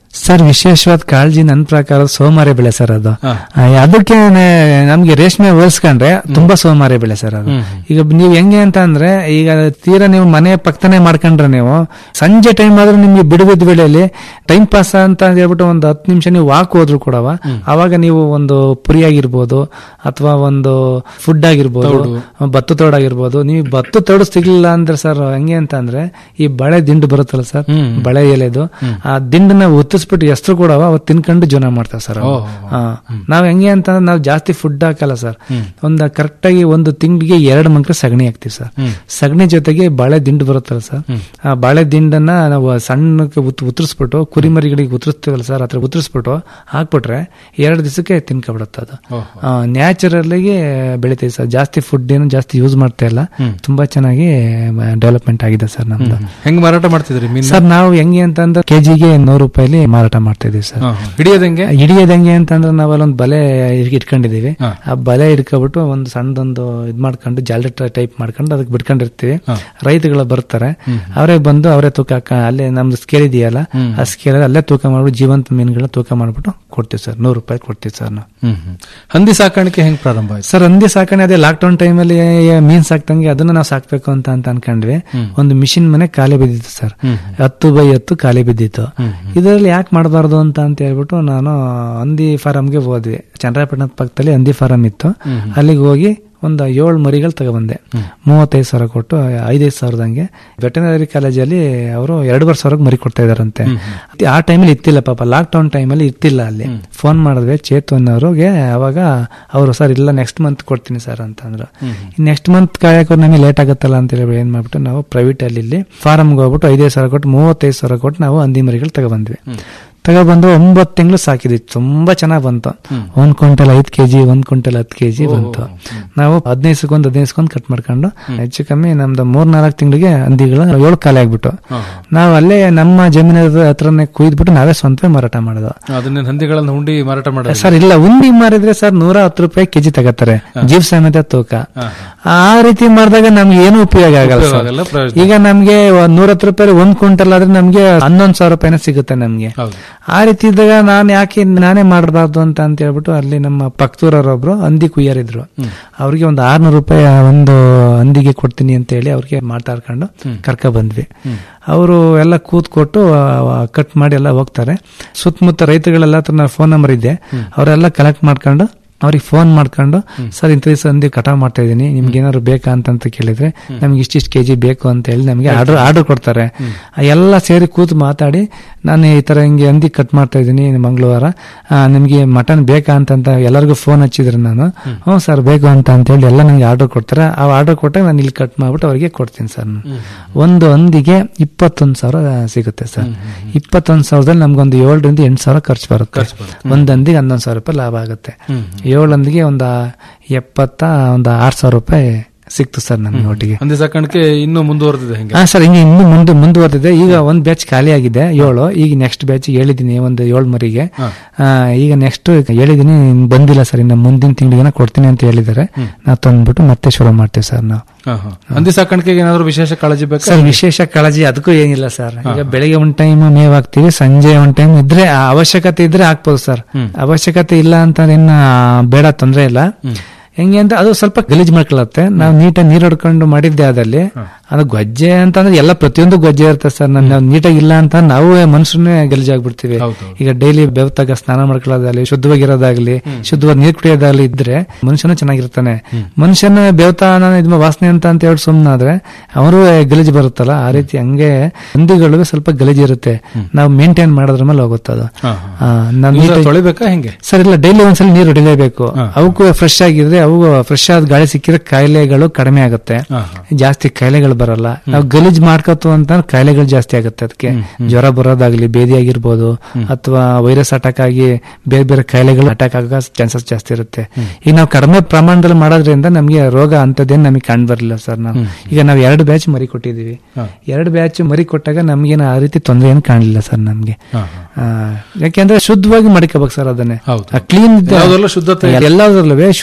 ಸರ್ ವಿಶೇಷವಾದ ಕಾಳಜಿ ನನ್ನ ಪ್ರಕಾರ ಸೋಮಾರಿ ಬೆಳೆ ಸರ್ ಅದು ಹಾ. ಆ, ಅದಕ್ಕೆ ನೆ- ನಮ್ಗೆ ರೇಷ್ಮೆ ಹೋಲಿಸ್ಕೊಂಡ್ರೆ ತುಂಬಾ ಸೋಮಾರಿ ಬೆಳೆ ಸರ್ ಅದು ಈಗ ನೀವು ಹೆಂಗೆ ಅಂತ ಅಂದ್ರೆ ಈಗ ತೀರಾ ನೀವು ಮನೆ ಪಕ್ಕನೆ ಮಾಡ್ಕೊಂಡ್ರೆ ನೀವು ಸಂಜೆ ಟೈಮ್ ಆದ್ರೂ ನಿಮ್ಗೆ ಬಿಡುವಿದ ವೇಳೆಯಲ್ಲಿ ಟೈಮ್ ಪಾಸ್ ಅಂತ ಹೇಳ್ಬಿಟ್ಟು ಒಂದು ಹತ್ತು ನಿಮಿಷ ನೀವು ವಾಕ್ ಹೋದ್ರು ಕೂಡ ಅವಾಗ ನೀವು ಒಂದು ಪುರಿ ಆಗಿರ್ಬೋದು ಅಥವಾ ಒಂದು ಫುಡ್ ಆಗಿರ್ಬೋದು ಭತ್ತ ತೋಡಾಗಿರ್ಬೋದು ನೀವು ಭತ್ತ ತೋಡು ಸಿಗ್ಲಿಲ್ಲ ಅಂದ್ರೆ ಸರ್ ಹೆಂಗೆ ಅಂತ ಅಂದ್ರೆ ಈ ಬಳೆ ದಿಂಡು ಬರುತ್ತಲ್ಲ ಸರ್ ಬಳೆ ಎಲೆದು ಆ ದಿಂಡನ್ನ ಒತ್ತಿಸ್ಬಿಟ್ಟು ಹೆಸರು ಕೂಡ ಅವತ್ತು ತಿನ್ಕೊಂಡು ಜೀವನ ಮಾಡ್ತಾರೆ ಸರ್ ಅವು. ಹಾ. ನಾವ್ ಹೆಂಗೆ ಅಂತಂದ್ರೆ ನಾವು ಜಾಸ್ತಿ ಫುಡ್ ಹಾಕಲ್ಲ ಸರ್ ಒಂದು ಕರೆಕ್ಟ್ ಆಗಿ ಒಂದು ತಿಂಗಳಿಗೆ ಎರಡು ಮಂಕ್ರೆ ಸಗಣಿ ಹಾಕ್ತಿವಿ ಸರ್ ಸಗಣಿ ಜೊತೆಗೆ ಬಾಳೆ ದಿಂಡು ಬರುತ್ತಲ್ಲ ಸರ್ ಆ ಬಾಳೆ ದಿಂಡನ್ನ ನಾವು ಸಣ್ಣಕ್ಕೆ ಉತ್ ಉತ್ತರಿಸ್ಬಿಟ್ಟು ಕುರಿಮರಿಗಳಿಗೆ ಉತ್ತರಿಸ್ತೀವಲ್ಲ ಸರ್ ಹತ್ರ ಉತ್ತರಿಸ್ಬಿಟ್ಟು ಹಾಕ್ಬಿಟ್ರೆ ಎರಡು ದಿವಸಕ್ಕೆ ತಿನ್ಕೊಬಿಡುತ್ತೆ ಅದು ನ್ಯಾಚುರಲ್ಗೆ ಬೆಳಿತೀವಿ ಸರ್ ಜಾಸ್ತಿ ಫುಡ್ ಏನು ಜಾಸ್ತಿ ಯೂಸ್ ಮಾಡ್ತಾ ಇಲ್ಲ ತುಂಬಾ ಚೆನ್ನಾಗಿ ಡೆವಲಪ್ಮೆಂಟ್ ಆಗಿದೆ ಸರ್ ನಮ್ದು ಹೆಂಗ್ ಮಾರಾಟ ಮಾಡ್ತಿದ್ರಿ ಮೀನ್ ಸರ್ ನಾವು ಹೆಂಗೆ ಅಂತಂದ್ರೆ ಕೆಜಿಗೆ ನೂರು ರೂಪಾಯಿಲಿ ಮಾರಾಟ ಮಾಡ್ತಾ ಇದೀವಿ ಸರ್ ಹಿಡಿಯೋದ್ ಹೆಂಗೆ ಹಿಡಿಯೋದ್ ಹೆಂಗೆ ಅಂತಂದ್ರೆ ನಾವು ಅಲ್ಲೊಂದು ಬಲೆ ಇಟ್ಕೊಂಡಿದೀವಿ ಆ ಬಲೆ ಇಟ್ಕೊಬಿಟ್ಟು ಒಂದು ಸಣ್ಣದೊಂದು ಇದ್ ಮಾಡ್ಕೊಂಡು ಜಾಲಿ ಟೈಪ್ ಮಾಡ್ಕೊಂಡು ಅದಕ್ಕೆ ಬಿಟ್ಕೊಂಡಿರ್ತೀವಿ ರೈತಗಳು ಬರ್ತಾರೆ ಅವರೇ ಬಂದು ಅವರೇ ತೂಕ ಹಾಕ- ಅಲ್ಲೇ ನಮ್ದು ಸ್ಕೇಲ್ ಇದೆಯಲ್ಲ ಆ ಸ್ಕೇಲ್ ಅಲ್ಲೇ ತೂಕ ಮಾಡ್ಬಿಟ್ಟು ಜೀವಂತ ಮೀನುಗಳ ತೂಕ ಮಾಡ್ಬಿಟ್ಟು ಕೊಡ್ತೀವಿ ಸರ್ ನೂರು ರೂಪಾಯಿ ಕೊಡ್ತೀವಿ ಸರ್ ನಾವು ಹ್ಮ್ ಹ್ಮ್. ಹಂದಿ ಸಾಕಾಣಿಕೆ ಹೆಂಗ್ ಪ್ರಾರಂಭ ಆಯ್ತು ಸರ್ ಹಂದಿ ಸಾಕಣೆ ಅದೇ ಲಾಕ್ ಡೌನ್ ಟೈಮಲ್ಲಿ ಮೀನ್ ಸಾಕ್ತಂಗೆ ಅದನ್ನ ನಾವು ಸಾಕ್ಬೇಕು ಅಂತ ಅಂತ ಅನ್ಕೊಂಡ್ವಿ ಒಂದು ಮಿಷಿನ್ ಮನೆ ಖಾಲಿ ಬಿದ್ದಿತ್ತು ಸರ್ ಹತ್ತು ಬೈ ಹತ್ತು ಖಾಲಿ ಬಿದ್ದಿತ್ತು ಇದರಲ್ಲಿ ಯಾಕೆ ಮಾಡಬಾರ್ದು ಅಂತ ಅಂತ ಹೇಳ್ಬಿಟ್ಟು ನಾನು ಹಂದಿ ಫಾರಮ್ಗೆ ಹೋದ್ವಿ ಚಂದ್ರಾಯಪಟ್ಟಣದ ಪಕ್ಕದಲ್ಲಿ ಹಂದಿ ಫಾರಂ ಇತ್ತು ಅಲ್ಲಿಗೆ ಹೋಗಿ ಒಂದು ಏಳು ಮರಿಗಳು ತಗೊಬಂದೆ ಮೂವತ್ತೈದು ಸಾವಿರ ಕೊಟ್ಟು ಐದೈದು ಸಾವಿರದಂಗೆ ವೆಟನರಿ ಕಾಲೇಜಲ್ಲಿ ಅವರು ಎರಡೂವರೆ ಸಾವಿರಕ್ಕೆ ಮರಿ ಕೊಡ್ತಾ ಇದಾರಂತೆ ಆ ಟೈಮಲ್ಲಿ ಇತ್ತಿಲ್ಲ ಪಾಪ ಲಾಕ್ ಡೌನ್ ಟೈಮಲ್ಲಿ ಇರ್ತಿಲ್ಲ ಅಲ್ಲಿ ಫೋನ್ ಮಾಡಿದ್ವಿ ಚೇತನ್ ಅವ್ರಿಗೆ ಅವಾಗ ಅವರು ಸರ್ ಇಲ್ಲ ನೆಕ್ಸ್ಟ್ ಮಂತ್ ಕೊಡ್ತೀನಿ ಸರ್ ಅಂತಂದ್ರು ನೆಕ್ಸ್ಟ್ ಮಂತ್ ಕಾಯಕ್ಕೆ ನಮಗೆ ಲೇಟ್ ಆಗುತ್ತಲ್ಲ ಅಂತ ಹೇಳಿ ಏನ್ ಮಾಡ್ಬಿಟ್ಟು ನಾವು ಪ್ರೈವೇಟ್ ಅಲ್ಲಿ ಇಲ್ಲಿ ಫಾರಮ್ಗೆ ಹೋಗ್ಬಿಟ್ಟು ಐದೈದು ಸಾವಿರ ಕೊಟ್ಟು ಮೂವತ್ತೈದು ಸಾವಿರ ಕೊಟ್ಟು ನಾವು ಹಂದಿ ಮರಿಗಳು ತಗೊಬಂದ್ವಿ ತಗೊಬಂದು ಒಂಬತ್ತು ತಿಂಗಳು ಸಾಕಿದ್ವಿ ತುಂಬಾ ಚೆನ್ನಾಗಿ ಬಂತು ಒಂದ್ ಕ್ವಿಂಟಲ್ ಐದ್ ಕೆಜಿ ಒಂದ್ ಕ್ವಿಂಟಲ್ ಹತ್ತು ಕೆಜಿ ಬಂತು ನಾವು ಹದಿನೈದಕ್ಕೊಂದು ಹದಿನೈದಕ್ಕೊಂದು ಕಟ್ ಮಾಡ್ಕೊಂಡು ಹೆಚ್ಚು ಕಮ್ಮಿ ನಮ್ದು ಮೂರ್ ನಾಲ್ಕು ತಿಂಗಳಿಗೆ ಹಂದಿಗಳು ಏಳು ಖಾಲಿ ಆಗ್ಬಿಟ್ಟು ನಾವು ಅಲ್ಲೇ ನಮ್ಮ ಜಮೀನ ಹತ್ರನೇ ಕುಯ್ದ್ಬಿಟ್ಟು ನಾವೇ ಸ್ವಂತವೇ ಮಾರಾಟ ಮಾಡೋದು ಅದನ್ನ ಹಂದಿಗಳನ್ನ ಹುಂಡಿ ಮಾರಾಟ ಮಾಡೋದು ಸರ್ ಇಲ್ಲ ಉಂಡಿ ಮಾರಿದ್ರೆ ಸರ್ ನೂರ ಹತ್ತು ರೂಪಾಯಿ ಕೆಜಿ ತಗತ್ತಾರೆ ಜೀವ್ ಸಮೇತ ತೂಕ ಆ ರೀತಿ ಮಾಡಿದಾಗ ನಮ್ಗೆ ಏನು ಉಪಯೋಗ ಆಗಲ್ಲ ಉಪಯೋಗ ಸರ್ ಆಗಲ್ಲ, ಪ್ರಯೋಜನ ಈಗ ನಮ್ಗೆ ಒಂದ್ ನೂರ ಹತ್ತು ರೂಪಾಯಿ ಒಂದ್ ಕ್ವಿಂಟಲ್ ಆದ್ರೆ ನಮ್ಗೆ ಹನ್ನೊಂದು ಸಾವಿರ ರೂಪಾಯಿನ ಸಿಗುತ್ತೆ ನಮ್ಗೆ ಆ ರೀತಿ ಇದ್ದಾಗ ನಾನು ಯಾಕೆ ನಾನೇ ಮಾಡಬಾರ್ದು ಅಂತ ಅಂತ ಹೇಳ್ಬಿಟ್ಟು ಅಲ್ಲಿ ನಮ್ಮ ಪಕ್ತೂರೊಬ್ರು ಹಂದಿ ಕುಯ್ಯರಿದ್ರು ಅವ್ರಿಗೆ ಒಂದು ಆರ್ನೂರು ರೂಪಾಯಿ ಒಂದು ಹಂದಿಗೆ ಕೊಡ್ತೀನಿ ಅಂತ ಹೇಳಿ ಅವ್ರಿಗೆ ಮಾತಾಡ್ಕೊಂಡು ಕರ್ಕ ಬಂದ್ವಿ ಅವರು ಎಲ್ಲ ಕೂತ್ ಕೊಟ್ಟು ಕಟ್ ಮಾಡಿ ಎಲ್ಲ ಹೋಗ್ತಾರೆ ಸುತ್ತಮುತ್ತ ರೈತಗಳೆಲ್ಲ ಹತ್ರ ನನ್ನ ಫೋನ್ ನಂಬರ್ ಇದೆ ಅವರೆಲ್ಲ ಕಲೆಕ್ಟ್ ಮಾಡ್ಕೊಂಡು ಅವ್ರಿಗೆ ಫೋನ್ ಮಾಡ್ಕೊಂಡು ಸರ್ ಇಂಥ ದಿವಸ ಹಂದಿ ಕಟಾವ್ ಮಾಡ್ತಾ ಇದೀನಿ ನಿಮ್ಗೆ ಏನಾದ್ರು ಬೇಕಾ ಅಂತ ಕೇಳಿದ್ರೆ ನಮ್ಗೆ ಇಷ್ಟಿಷ್ಟು ಕೆಜಿ ಬೇಕು ಅಂತ ಹೇಳಿ ನಮಗೆ ಆರ್ಡರ್ ಆರ್ಡರ್ ಕೊಡ್ತಾರೆ ಆ ಎಲ್ಲ ಸೇರಿ ಕೂತು ಮಾತಾಡಿ ನಾನು ಈ ತರ ಹಿಂಗೆ ಹಂದಿ ಕಟ್ ಮಾಡ್ತಾ ಇದ್ದೀನಿ ಮಂಗಳವಾರ ನಿಮ್ಗೆ ಮಟನ್ ಬೇಕಾ ಅಂತಂತ ಎಲ್ಲರಿಗೂ ಫೋನ್ ಹಚ್ಚಿದ್ರೆ ನಾನು ಹ್ಞೂ ಸರ್ ಬೇಕು ಅಂತ ಅಂತ ಹೇಳಿ ಎಲ್ಲ ನನಗೆ ಆರ್ಡರ್ ಕೊಡ್ತಾರೆ ಆ ಆರ್ಡರ್ ಕೊಟ್ಟಾಗ ನಾನು ಇಲ್ಲಿ ಕಟ್ ಮಾಡ್ಬಿಟ್ಟು ಅವ್ರಿಗೆ ಕೊಡ್ತೀನಿ ಸರ್ ನಾನು ಒಂದು ಹಂದಿಗೆ ಇಪ್ಪತ್ತೊಂದು ಸಾವಿರ ಸಿಗುತ್ತೆ ಸರ್ ಇಪ್ಪತ್ತೊಂದು ಸಾವಿರದಲ್ಲಿ ನಮ್ಗೊಂದು ಏಳರಿಂದ ಎಂಟು ಸಾವಿರ ಖರ್ಚು ಬರುತ್ತೆ ಒಂದ್ ಹಂದಿಗೆ ಹನ್ನೊಂದು ಸಾವಿರ ರೂಪಾಯಿ ಲಾಭ ಆಗುತ್ತೆ ಏಳು ಹಂದಿಗೆ ಒಂದು ಎಪ್ಪತ್ತ ಒಂದು ಆರು ಸಾವಿರ ರೂಪಾಯಿ ಸಿಕ್ತು ಸರ್ ನಮ್ಗೆ ಒಟ್ಟಿಗೆ ಹಂದಿ ಸಾಕಾಣಿಕೆ ಇನ್ನೂ ಮುಂದುವರೆದಿದೆ ಹೆಂಗೆ ಹಾ ಸರ್ ಹಿಂಗೆ ಇನ್ನು ಮುಂದೆ ಮುಂದುವರೆದಿದೆ ಈಗ ಒಂದ್ ಬ್ಯಾಚ್ ಖಾಲಿ ಆಗಿದೆ ಏಳು ಈಗ ನೆಕ್ಸ್ಟ್ ಬ್ಯಾಚ್ ಹೇಳಿದೀನಿ ಒಂದು ಏಳು ಮರಿಗೆ ಆ, ಈಗ ನೆಕ್ಸ್ಟ್ ಹೇಳಿದೀನಿ ಇನ್ನು ಬಂದಿಲ್ಲ ಸರ್ ಇನ್ನು ಮುಂದಿನ ತಿಂಗಳಿಗೆ ಕೊಡ್ತೀನಿ ಅಂತ ಹೇಳಿದ್ದಾರೆ ನಾವು ತಂದ್ಬಿಟ್ಟು ಮತ್ತೆ ಶುರು ಮಾಡ್ತೀವಿ ಸರ್ ನಾವು ಹಾ, ಹಾ. ಹಂದಿ ಸಾಕಾಣಿಕೆಗೆ ಏನಾದ್ರು ವಿಶೇಷ ಕಾಳಜಿ ಬೇಕಾ ಸರ್ ವಿಶೇಷ ಕಾಳಜಿ ಅದಕ್ಕೂ ಏನಿಲ್ಲ ಸರ್ ಈಗ ಬೆಳಿಗ್ಗೆ ಒಂದ್ ಟೈಮ್ ಮೇವ್ ಹಾಕ್ತಿವಿ ಸಂಜೆ ಒಂದ್ ಟೈಮ್ ಇದ್ರೆ ಆ ಅವಶ್ಯಕತೆ ಇದ್ರೆ ಹಾಕ್ಬೋದು ಸರ್ ಅವಶ್ಯಕತೆ ಇಲ್ಲ ಅಂತ ಏನ ಬೇಡ ತೊಂದ್ರೆ ಇಲ್ಲ ಹೆಂಗೆ ಅಂತ ಅದು ಸ್ವಲ್ಪ ಗಲೀಜ್ ಮಾಡ್ಕೊಳ್ಳುತ್ತೆ ನಾವು ನೀಟಾಗಿ ನೀರ್ ಹೊಡ್ಕೊಂಡು ಮಾಡಿದ್ದೆ ಅದಲ್ಲಿ ಅದು ಗೊಜ್ಜೆ ಅಂತಂದ್ರೆ ಎಲ್ಲ ಪ್ರತಿಯೊಂದು ಗೊಜ್ಜೆ ಇರುತ್ತೆ ಸರ್ ನಾವು ನೀಟಾಗಿ ಇಲ್ಲ ಅಂತ ನಾವು ಮನುಷ್ಯನೇ ಗಲೀಜಾಗ್ಬಿಡ್ತೀವಿ ಈಗ ಡೈಲಿ ಬೆವತಾಗ ಸ್ನಾನ ಮಾಡ್ಕೊಳ್ಳೋದಾಗ್ಲಿ ಶುದ್ಧವಾಗಿರೋದಾಗ್ಲಿ ಶುದ್ಧವಾದ ನೀರ್ ಕುಡಿಯೋದಾಗ್ಲಿ ಇದ್ರೆ ಮನುಷ್ಯನ ಚೆನ್ನಾಗಿರ್ತಾನೆ ಮನುಷ್ಯನ ಬೆವತ ಇದ್ ವಾಸನೆ ಅಂತ ಅಂತ ಹೇಳಿ ಸುಮ್ಮನಾದ್ರೆ ಅವರು ಗಲೀಜ್ ಬರುತ್ತಲ್ಲ ಆ ರೀತಿ ಹಂಗೆ ಹಂದಿಗಳು ಸ್ವಲ್ಪ ಗಲೀಜ್ ಇರುತ್ತೆ ನಾವು ಮೇಂಟೈನ್ ಮಾಡೋದ್ರ ಮೇಲೆ ಹೋಗುತ್ತೆ ಅದು ಆ, ನಾವ್ ದಿವ್ಸ ನೀಟಾಗಿ- ತೊಳಿಬೇಕಾ ಹೆಂಗೆ ಸರ್ ಇಲ್ಲ ಡೈಲಿ ಒಂದ್ಸಲ ನೀರು ಹೊಡಿಲೇಬೇಕು ಅವಕ್ಕೂ ಫ್ರೆಶ್ ಆಗಿದ್ರೆ ಅವು ಫ್ರೆಶ್ ಆದ ಗಾಳಿ ಸಿಕ್ಕಿದ್ರೆ ಕಾಯಿಲೆಗಳು ಕಡಿಮೆ ಆಗುತ್ತೆ ಜಾಸ್ತಿ ಕಾಯಿಲೆಗಳು ಬರಲ್ಲ ನಾವು ಗಲೀಜ್ ಮಾಡ್ಕೋತು ಅಂತ ಕಾಯಿಲೆಗಳು ಜಾಸ್ತಿ ಆಗುತ್ತೆ ಅದಕ್ಕೆ ಜ್ವರ ಬರೋದಾಗ್ಲಿ ಬೇದಿ ಆಗಿರ್ಬೋದು ಅಥವಾ ವೈರಸ್ ಅಟ್ಯಾಕ್ ಆಗಿ ಬೇರೆ ಬೇರೆ ಕಾಯಿಲೆಗಳು ಅಟ್ಯಾಕ್ ಆಗೋ ಚಾನ್ಸಸ್ ಜಾಸ್ತಿ ಇರುತ್ತೆ ಈಗ ನಾವು ಕಡಿಮೆ ಪ್ರಮಾಣದಲ್ಲಿ ಮಾಡೋದ್ರಿಂದ ನಮಗೆ ರೋಗ ಅಂತದೇನು ನಮಗೆ ಕಂಡು ಬರಲಿಲ್ಲ ಸರ್ ನಾವು ಈಗ ನಾವು ಎರಡು ಬ್ಯಾಚ್ ಮರಿ ಕೊಟ್ಟಿದೀವಿ ಎರಡು ಬ್ಯಾಚ್ ಮರಿ ಕೊಟ್ಟಾಗ ನಮ್ಗೇನು ಆ ರೀತಿ ತೊಂದರೆ ಏನು ಕಾಣಲಿಲ್ಲ ಸರ್ ನಮ್ಗೆ ಆ, ಯಾಕೆಂದ್ರೆ ಶುದ್ಧವಾಗಿ ಮಾಡ್ಕೋಬೇಕು ಸರ್ ಅದನ್ನೇ ಕ್ಲೀನ್ ಯಾವ್ದ್ರಲ್ಲೂ ಶುದ್ಧತೆ ಇದೆ. ಎಲ್ಲದರಲ್ಲೂ ಶುದ್ಧತೆ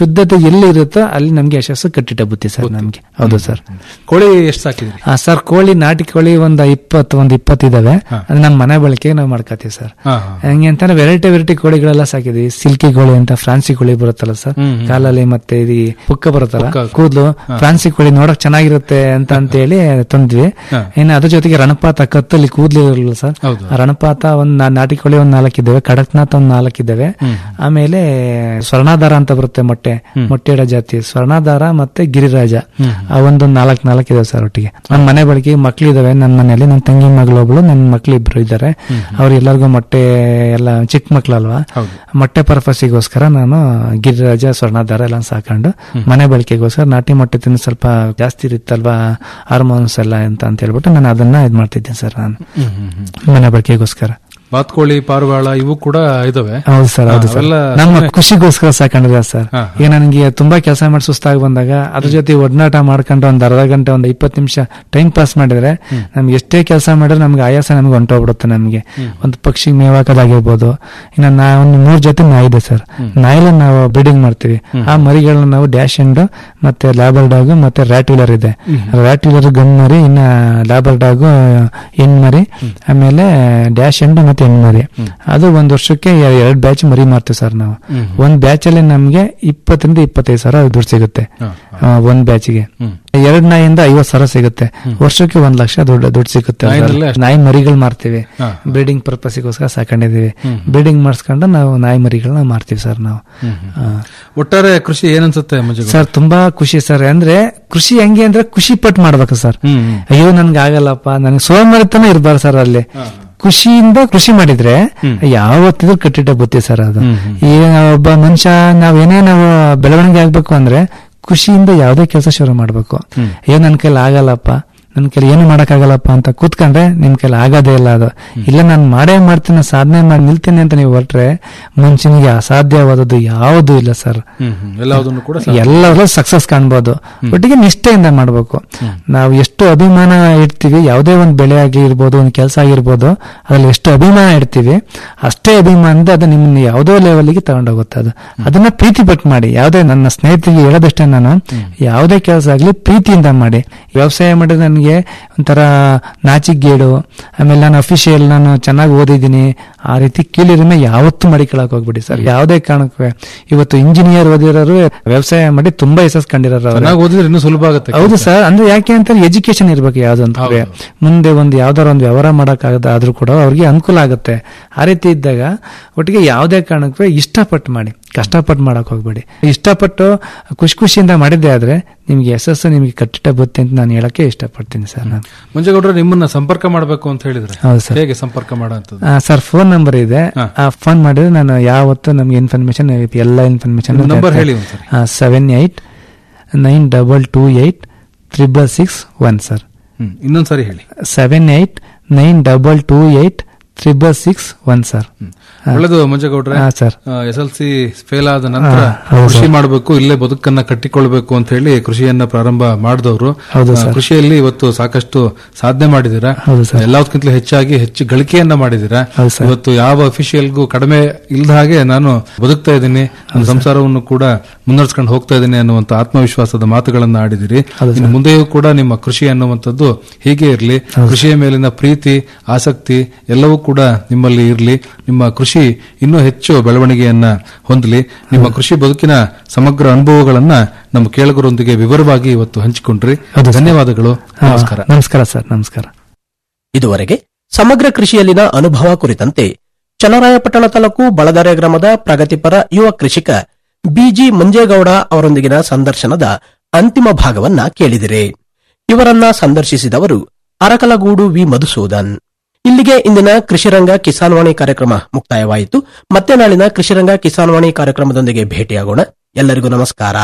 ಎಲ್ಲಿ ಇರುತ್ತೋ ಅಲ್ಲಿ ನಮ್ಗೆ ಯಶಸ್ಸು ಕಟ್ಟಿಟ್ಟ ಬುತ್ತಿ ಸರ್ ನಮ್ಗೆ ಹೌದು ಸರ್ ಕೋಳಿ ಎಷ್ಟು ಸಾಕಿದ್ರಿ ಆ, ಸರ್ ಕೋಳಿ ನಾಟಿ ಕೋಳಿ ಒಂದ್ ಇಪ್ಪತ್ತು ಒಂದ್ ಇಪ್ಪತ್ತು ಇದಾವೆ ಅದು ನಮ್ಮ ಮನೆ ಬಳಕೆಗೆ ನಾವು ಮಾಡ್ಕೋತೀವಿ ಸರ್ ಹಾ, ಹಾ. ಹಂಗೆ ಅಂತಾನೆ ವೆರೈಟಿ ವೆರೈಟಿ ಕೋಳಿಗಳೆಲ್ಲ ಸಾಕಿದ್ವಿ ಸಿಲ್ಕಿ ಕೋಳಿ ಅಂತ ಫ್ರಾನ್ಸಿ ಕೋಳಿ ಬರುತ್ತಲ್ಲ ಸರ್ ಹ್ಮ್, ಹ್ಮ್. ಕಾಲಲ್ಲಿ ಮತ್ತೆ ಇದು ಪುಕ್ಕ ಬರುತ್ತಲ್ಲ ಪುಕ್ಕ. ಕೂದಲು ಹಾ. ಫ್ರಾನ್ಸಿ ಕೋಳಿ ನೋಡಕ್ ಚೆನ್ನಾಗಿರುತ್ತೆ ಅಂತ ಅಂತ ಹೇಳಿ ತಂದ್ವಿ ಹಾ. ಇನ್ನು ಅದ್ರ ಜೊತೆಗೆ ರಣಪಾತ ಕತ್ತಲ್ಲಿ ಕೂದಲು ಇರಲ್ಲ ಸರ್ ಹೌದು. ಆ ರಣಪಾತ ಒಂದ್ ನಾ- ನಾಟಿ ಕೋಳಿ ಒಂದ್ ನಾಲ್ಕಿದ್ದಾವೆ ಕಡಕ್ನಾಥ್ ಒಂದ್ ನಾಲ್ಕಿದ್ದಾವೆ ಹ್ಮ್. ಆಮೇಲೆ ಸ್ವರ್ಣಾಧಾರ ಅಂತ ಬರುತ್ತೆ ಮೊಟ್ಟೆ ಮೊಟ್ಟೆ ಇಡೋ ಜಾತಿ ಸ್ವರ್ಣಾಧಾರ ಮತ್ತೆ ಗಿರಿರಾಜ ಹ್ಮ್. ಆ ಒಂದು ನಾಲ್ಕು ನಾಲ್ಕು ಇದಾವೆ ಸರ್ ಒಟ್ಟಿಗೆ ನನ್ನ ಮನೆ ಬಳಿಕೆ ಮಕ್ಳು ಇದಾವೆ ನನ್ನ ಮನೆಯಲ್ಲಿ ನನ್ನ ತಂಗಿ ಮಗಳು ಒಬ್ಳು ನನ್ನ ಮಕ್ಳು ಇಬ್ರು ಇದ್ದಾರೆ ಅವ್ರು ಎಲ್ಲರಿಗೂ ಮೊಟ್ಟೆ ಎಲ್ಲ ಚಿಕ್ಕ ಮಕ್ಳಲ್ವಾ ಹೌದು. ಮೊಟ್ಟೆ ಪರ್ಪಸ್ಸಿಗೋಸ್ಕರ ನಾನು ಗಿರಿರಾಜ ಸ್ವರ್ಣಾಧಾರ ಎಲ್ಲ ಸಾಕೊಂಡು ಮನೆ ಬಳಕೆಗೋಸ್ಕರ ನಾಟಿ ಮೊಟ್ಟೆ ತಿಂದು ಸ್ವಲ್ಪ ಜಾಸ್ತಿ ಇರುತ್ತಲ್ವಾ ಹಾರ್ಮೋನ್ಸ್ ಎಲ್ಲ ಅಂತ ಅಂತ ಹೇಳ್ಬಿಟ್ಟು ನಾನು ಅದನ್ನ ಇದ್ ಮಾಡ್ತಿದ್ದೀನಿ ಸರ್ ನಾನು ಹ್ಮ್, ಹ್ಮ್, ಹ್ಮ್. ಮನೆ ಬಳಕೆಗೋಸ್ಕರ ಬಾತ್ಕೋಳಿ ಪಾರಿವಾಳ ಇವು ಕೂಡ ಇದಾವೆ ಹೌದು ಸರ್ ಹೌದು ಹಾ, ಸರ್ ಅವೆಲ್ಲ ನಮ್ಮ ಸುಮ್ನೆ- ಖುಷಿಗೋಸ್ಕರ ಸಾಕೊಂಡಿದೆ ಸರ್ ಹಾ, ಈಗ ನನಗೆ ತುಂಬಾ ಕೆಲಸ ಮಾಡಿ ಸುಸ್ತಾಗಿ ಬಂದಾಗ ಅದ್ರ ಜೊತೆ ಒಡನಾಟ ಮಾಡ್ಕೊಂಡು ಒಂದ್ ಅರ್ಧ ಗಂಟೆ ಒಂದ್ ಇಪ್ಪತ್ತು ನಿಮಿಷ ಟೈಮ್ ಪಾಸ್ ಮಾಡಿದ್ರೆ ನಮ್ಗೆ ಎಷ್ಟೇ ಕೆಲಸ ಮಾಡಿದ್ರೆ ನಮ್ಗೆ ಆಯಾಸ ನಮ್ಗೆ ಹೊಂಟೋಗ್ಬಿಡುತ್ತೆ ನಮ್ಗೆ ಒಂದು ಪಕ್ಷಿ ಮೇವಾಕೋದಾಗಿರ್ಬೋದು ಇನ್ನು ನಾ ಒಂದು ಮೂರ್ ಜೊತೆ ನಾಯಿ ಇದೆ ಸರ್ ನಾಯಿಲ ನಾವು ಬ್ರೀಡಿಂಗ್ ಮಾಡ್ತೀವಿ ಆ ಮರಿಗಳನ್ನ ನಾವು ಡ್ಯಾಶ್ ಅಂಡ್ ಮತ್ತೆ ಲ್ಯಾಬರ್ ಡಾಗ್ ಮತ್ತೆ ರ್ಯಾಟ್ ವೀಲರ್ ಇದೆ ರ್ಯಾಟ್ ವೀಲರ್ ಗನ್ ಮರಿ ಇನ್ನ ಲ್ಯಾಬರ್ ಡಾಗ್ ಹೆಣ್ ಮರಿ ಆಮೇಲೆ ಡ್ಯಾಶ್ ಅಂಡ್ ಮತ್ತೆ ಹೆಣ್ ಮರಿ ಅದು ಒಂದ್ ವರ್ಷಕ್ಕೆ ಎರಡ್ ಬ್ಯಾಚ್ ಮರಿ ಮಾರ್ತೀವಿ ಸರ್ ನಾವು ಒಂದ್ ಬ್ಯಾಚ್ ಅಲ್ಲಿ ನಮ್ಗೆ ಇಪ್ಪತ್ತರಿಂದ ಇಪ್ಪತ್ತೈದು ಸಾವಿರ ದುಡ್ಡು ಸಿಗುತ್ತೆ ಆ, ಒಂದ್ ಬ್ಯಾಚ್ಗೆ ಎರಡ್ ನಾಯಿಂದ ಐವತ್ ಸಾವಿರ ಸಿಗುತ್ತೆ ವರ್ಷಕ್ಕೆ ಒಂದ್ ಲಕ್ಷ ದುಡ್ಡು ದುಡ್ಡು ಸಿಗುತ್ತೆ ಸರ್. ನಾಯಿನಲ್ಲೇ ಅಷ್ಟು? ನಾಯಿ ಮರಿಗಳು ಮಾರ್ತೀವಿ ಹಾ. ಬ್ರೀಡಿಂಗ್ ಪರ್ಪಸ್ಗೋಸ್ಕರ ಸಾಕೊಂಡಿದೀವಿ ಬ್ರೀಡಿಂಗ್ ಮಾಡಿಸ್ಕೊಂಡು ನಾವು ನಾಯಿ ಮರಿಗಳನ್ನ ಮಾರ್ತೀವಿ ಸರ್ ನಾವು ಆ. ಒಟ್ಟಾರೆ ಕೃಷಿ ಏನನ್ಸುತ್ತೆ ಮಂಜು ಸರ್ ತುಂಬಾ ಖುಷಿ ಸರ್ ಅಂದ್ರೆ ಕೃಷಿ ಹೆಂಗೆ ಅಂದ್ರೆ ಖುಷಿ ಪಟ್ಟು ಮಾಡ್ಬೇಕು ಸರ್ ಹ್ಮ್, ಹ್ಮ್. ಅಯ್ಯೋ ನನ್ಗೆ ಆಗಲ್ಲಪ್ಪ ನನಗೆ ಸೋಮರಿತನ ಇರ್ಬಾರ್ದು ಸರ್ ಅಲ್ಲಿ ಖುಷಿಯಿಂದ ಕೃಷಿ ಮಾಡಿದ್ರೆ ಯಾವತ್ತಿದ್ರು ಕಟ್ಟಿಟ್ಟ ಬುತ್ತಿ ಸರ್ ಅದು ಈಗ ಒಬ್ಬ ಮನುಷ್ಯ ನಾವ್ ಏನೇ ನಾವು ಬೆಳವಣಿಗೆ ಆಗ್ಬೇಕು ಅಂದ್ರೆ ಖುಷಿಯಿಂದ ಯಾವುದೇ ಕೆಲಸ ಶುರು ಮಾಡ್ಬೇಕು ಅಯ್ಯೋ ನನ್ ಕೈಲಿ ಆಗಲ್ಲಪ್ಪ ನನ್ ಕೈಲಿ ಏನು ಮಾಡಕ್ಕಾಗಲ್ಲಪ್ಪ ಅಂತ ಕೂತ್ಕೊಂಡ್ರೆ ನಿಮ್ ಕೈಲಿ ಆಗೋದೇ ಇಲ್ಲ ಅದು ಇಲ್ಲ ನಾನು ಮಾಡೇ ಮಾಡ್ತೀನಿ ಸಾಧನೆ ಮಾಡಿ ನಿಲ್ತೀನಿ ಅಂತ ನೀವು ಹೊರಟ್ರೆ ಮನುಷ್ಯನಿಗೆ ಅಸಾಧ್ಯವಾದದ್ದು ಯಾವುದೂ ಇಲ್ಲ ಸರ್ ಹ್ಮ್ ಹ್ಮ್ ಎಲ್ಲದನ್ನು ಕೂಡ ಸಾಧ್ಯ. ಎಲ್ಲರೂ ಸಕ್ಸಸ್ ಕಾಣ್ಬೋದು ಒಟ್ಟಿಗೆ ನಿಷ್ಠೆಯಿಂದ ಮಾಡ್ಬೇಕು ನಾವು ಎಷ್ಟು ಅಭಿಮಾನ ಇಡ್ತೀವಿ ಯಾವುದೇ ಒಂದು ಬೆಳೆ ಆಗ್ಲಿ ಇರ್ಬೋದು ಒಂದು ಕೆಲಸ ಆಗಿರ್ಬೋದು ಅದ್ರಲ್ಲಿ ಎಷ್ಟು ಅಭಿಮಾನ ಇಡ್ತೀವಿ ಅಷ್ಟೇ ಅಭಿಮಾನದಿಂದ ಅದು ನಿಮ್ಮನ್ನ ಯಾವುದೋ ಲೆವೆಲ್ಗೆ ತಗೊಂಡೋಗುತ್ತೆ ಅದು ಅದನ್ನ ಪ್ರೀತಿ ಪಟ್ಟು ಮಾಡಿ ಯಾವುದೇ ನನ್ನ ಸ್ನೇಹಿತರಿಗೆ ಹೇಳೋದಷ್ಟೇ ನಾನು ಯಾವುದೇ ಕೆಲಸ ಆಗ್ಲಿ ಪ್ರೀತಿಯಿಂದ ಮಾಡಿ ವ್ಯವಸಾಯ ಮಾಡಿದ್ರೆ ನನಗೆ ಒಂಥರ ನಾಚಿಗೇಡು ಆಮೇಲೆ ನಾನು ಅಫಿಷಿಯಲ್ ನಾನು ಚೆನ್ನಾಗಿ ಓದಿದ್ದೀನಿ ಆ ರೀತಿ ಕೀಳಿರಿಮೆ ಯಾವತ್ತೂ ಮಡಿಕೊಳಕ್ ಹೋಗ್ಬಿಡಿ ಸರ್ ಯಾವುದೇ ಕಾರಣಕ್ಕೂ ಇವತ್ತು ಇಂಜಿನಿಯರ್ ಓದಿರೋರು ವ್ಯವಸಾಯ ಮಾಡಿ ತುಂಬಾ ಯಶಸ್ ಕಂಡಿರೋರು ಅವ್ರು. ಚೆನ್ನಾಗಿ ಓದಿದ್ರೆ ಇನ್ನೂ ಸುಲಭ ಆಗುತ್ತೆ ಹೌದು ಸರ್ ಅಂದ್ರೆ ಯಾಕೆ ಅಂತ ಎಜುಕೇಶನ್ ಇರ್ಬೇಕು ಯಾವ್ದಂತ ಮುಂದೆ ಒಂದು ಯಾವ್ದಾರ ಒಂದು ವ್ಯವಹಾರ ಮಾಡಕ್ಕಾಗದ ಆದ್ರೂ ಕೂಡ ಅವ್ರಿಗೆ ಅನುಕೂಲ ಆಗುತ್ತೆ ಆ ರೀತಿ ಇದ್ದಾಗ ಒಟ್ಟಿಗೆ ಯಾವುದೇ ಕಾರಣಕ್ಕೂ ಇಷ್ಟಪಟ್ಟು ಮಾಡಿ ಕಷ್ಟಪಟ್ಟು ಮಾಡಕ್ ಹೋಗ್ಬೇಡಿ ಇಷ್ಟಪಟ್ಟು ಖುಷಿ ಖುಷಿಯಿಂದ ಮಾಡಿದ್ದೆ ಆದ್ರೆ ನಿಮ್ಗೆ ಯಶಸ್ಸು ನಿಮ್ಗೆ ಕಟ್ಟಿಟ್ಟ ಬುತ್ತಿ ಅಂತ ನಾನು ಹೇಳಕ್ಕೆ ಇಷ್ಟಪಡ್ತೀನಿ ಸರ್ ನಾನು ಮಂಜೇಗೌಡ್ರೆ ನಿಮ್ಮನ್ನ ಸಂಪರ್ಕ ಮಾಡಬೇಕು ಅಂತ ಹೇಳಿದ್ರೆ ಹೌದು ಸರ್. ಹೇಗೆ ಸಂಪರ್ಕ ಮಾಡೋಂಥದ್ದು ಆ, ಸರ್ ಫೋನ್ ನಂಬರ್ ಇದೆ ಆ ಫೋನ್ ಮಾಡಿದ್ರೆ ನಾನು ಯಾವತ್ತು ನಮ್ಗೆ ಇನ್ಫಾರ್ಮೇಶನ್ ಎಲ್ಲ ಇನ್ಫಾರ್ಮೇಶನ್ ನಿಮ್ಮ number ಹೇಳಿ ಒಂದ್ಸರಿ. Seven eight nine double two eight triple six one sir ಹ್ಮ್ ಇನ್ನೊಂದ್ಸರಿ ಹೇಳಿ seven eight nine double two eight triple six one sir ಒಳ್ಳೇದು ಮಂಜೇಗೌಡ್ರೆ ಹಾ, sir. S L C fail ಆದ ನಂತರ ಹಾ, ಹೌದು ಕೃಷಿ ಸರ್. ಮಾಡಬೇಕು ಇಲ್ಲೇ ಬದುಕನ್ನ ಕಟ್ಟಿಕೊಳ್ಬೇಕು ಅಂತ ಹೇಳಿ ಕೃಷಿಯನ್ನ ಪ್ರಾರಂಭ ಮಾಡಿದವರು ಹೌದು ಸರ್. ಕೃಷಿಯಲ್ಲಿ ಇವತ್ತು ಸಾಕಷ್ಟು ಸಾಧನೆ ಮಾಡಿದಿರಾ ಹೌದು ಸರ್. ಎಲ್ಲದಕ್ಕಿಂತ ಹೆಚ್ಚಾಗಿ ಹೆಚ್ಚು ಗಳಿಕೆಯನ್ನ ಮಾಡಿದಿರಾ ಹೌದು ಸರ್. ಇವತ್ತು ಯಾವ ಅಫಿಷಿಯಲ್ಗೂ ಕಡಿಮೆ ಇಲ್ಲದ ಹಾಗೆ ನಾನು ಬದುಕ್ತಾ ಇದ್ದೀನಿ ನನ್ನ ಸಂಸಾರವನ್ನು ಕೂಡ ಮುನ್ನಡೆಸ್ಕೊಂಡು ಹೋಗ್ತಾ ಇದ್ದೀನಿ ಅನ್ನುವಂತ ಆತ್ಮವಿಶ್ವಾಸದ ಮಾತುಗಳನ್ನ ಆಡಿದಿರಿ ಇನ್ನು ಮುಂದೆಯೂ ಕೂಡ ನಿಮ್ಮ ಕೃಷಿ ಅನ್ನುವಂಥದ್ದು ಹೀಗೆ ಇರಲಿ ಕೃಷಿಯ ಮೇಲಿನ ಪ್ರೀತಿ ಆಸಕ್ತಿ ಎಲ್ಲವೂ ಕೂಡ ನಿಮ್ಮಲ್ಲಿ ಇರಲಿ ನಿಮ್ಮ ಕೃಷಿ ಇನ್ನೂ ಹೆಚ್ಚು ಬೆಳವಣಿಗೆಯನ್ನ ಹೊಂದಲಿ ನಿಮ್ಮ ಕೃಷಿ ಬದುಕಿನ ಸಮಗ್ರ ಅನುಭವಗಳನ್ನ ನಮ್ಮ ಕೇಳುಗರೊಂದಿಗೆ ವಿವರವಾಗಿ ಇವತ್ತು ಹಂಚಿಕೊಂಡ್ರಿ ಹೌದು ಸರ್. ಧನ್ಯವಾದಗಳು ಹಾ, ನಮಸ್ಕಾರ ನಮಸ್ಕಾರ ಸರ್ ನಮಸ್ಕಾರ ಇದುವರೆಗೆ ಸಮಗ್ರ ಕೃಷಿಯಲ್ಲಿನ ಅನುಭವ ಕುರಿತಂತೆ ಚನ್ನರಾಯಪಟ್ಟಣ ತಾಲೂಕು ಬಳದರೆ ಗ್ರಾಮದ ಪ್ರಗತಿಪರ ಯುವ ಕೃಷಿಕ ಬಿಜಿ ಮಂಜೇಗೌಡ ಅವರೊಂದಿಗಿನ ಸಂದರ್ಶನದ ಅಂತಿಮ ಭಾಗವನ್ನ ಕೇಳಿದಿರಿ ಇವರನ್ನ ಸಂದರ್ಶಿಸಿದವರು ಅರಕಲಗೂಡು ವಿ ಮಧುಸೂದನ್ ಇಲ್ಲಿಗೆ ಇಂದಿನ ಕೃಷಿರಂಗ ಕಿಸಾನ್ವಾಣಿ ಕಾರ್ಯಕ್ರಮ ಮುಕ್ತಾಯವಾಯಿತು ಮತ್ತೆ ನಾಳಿನ ಕೃಷಿರಂಗ ಕಿಸಾನ್ವಾಣಿ ಕಾರ್ಯಕ್ರಮದೊಂದಿಗೆ ಭೇಟಿಯಾಗೋಣ ಎಲ್ಲರಿಗೂ ನಮಸ್ಕಾರ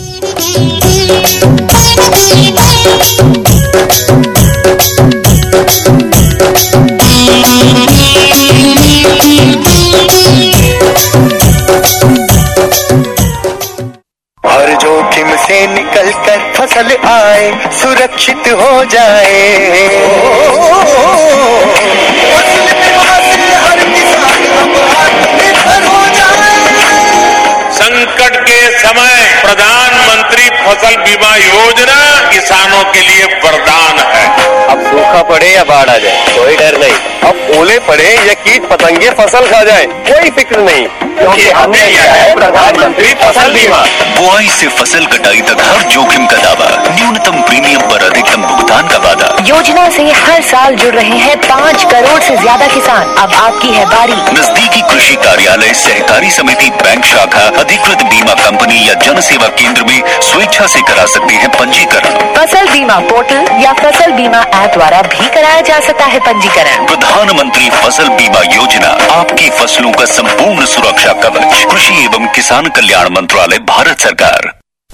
हर जोखिम से निकल कर फसल आए सुरक्षित हो जाए फसल बीमा से हर किसान अब आत्मनिर्भर हो जाए संकट के समय प्रधान योजना किसानों के लिए वरदान है अब सूखा पड़े या बाढ़ आ जाए कोई डर नहीं अब ओले पड़े या कीट पतंगे फसल खा जाए कोई फिक्र नहीं क्योंकि हमने लिया है प्रधानमंत्री फसल बीमा बुआई से फसल कटाई तक हर जोखिम का दावा न्यूनतम प्रीमियम पर अधिकतम भुगतान का वादा योजना से हर साल जुड़ रहे हैं पाँच करोड़ से ज्यादा किसान अब आपकी है बारी नजदीकी कृषि कार्यालय सहकारी समिति बैंक शाखा अधिकृत बीमा कंपनी या जन सेवा केंद्र में स्वेच्छा से करा सकते हैं पंजीकरण फसल बीमा पोर्टल या फसल बीमा ऐप द्वारा भी कराया जा सकता है पंजीकरण प्रधानमंत्री फसल बीमा योजना आपकी फसलों का संपूर्ण सुरक्षा कवच कृषि एवं किसान कल्याण मंत्रालय भारत सरकार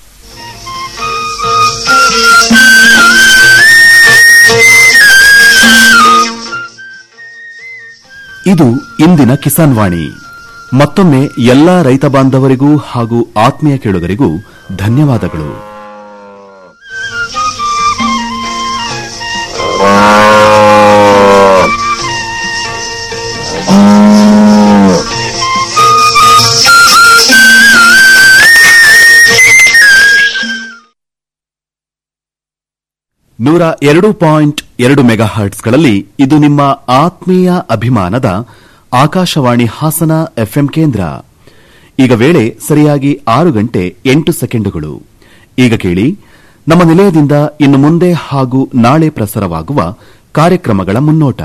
ಇದು ಇಂದಿನ ಕಿಸಾನ್ ವಾಣಿ ಮತ್ತೊಮ್ಮೆ ಎಲ್ಲಾ ರೈತ ಬಾಂಧವರಿಗೂ ಹಾಗೂ ಆತ್ಮೀಯ ಕೇಳುಗರಿಗೂ ಧನ್ಯವಾದಗಳು ನೂರ ಎರಡು ಪಾಯಿಂಟ್ ಎರಡು ಮೆಗಾ ಹರ್ಟ್ಸ್ಗಳಲ್ಲಿ ಇದು ನಿಮ್ಮ ಆತ್ಮೀಯ ಅಭಿಮಾನದ ಆಕಾಶವಾಣಿ ಹಾಸನ ಎಫ್ಎಂ ಕೇಂದ್ರ ಈಗ ವೇಳೆ ಸರಿಯಾಗಿ ಆರು ಗಂಟೆ ಎಂಟು ಸೆಕೆಂಡುಗಳು ಈಗ ಕೇಳಿ ನಮ್ಮ ನಿಲಯದಿಂದ ಇನ್ನು ಮುಂದೆ ಹಾಗೂ ನಾಳೆ ಪ್ರಸಾರವಾಗುವ ಕಾರ್ಯಕ್ರಮಗಳ ಮುನ್ನೋಟ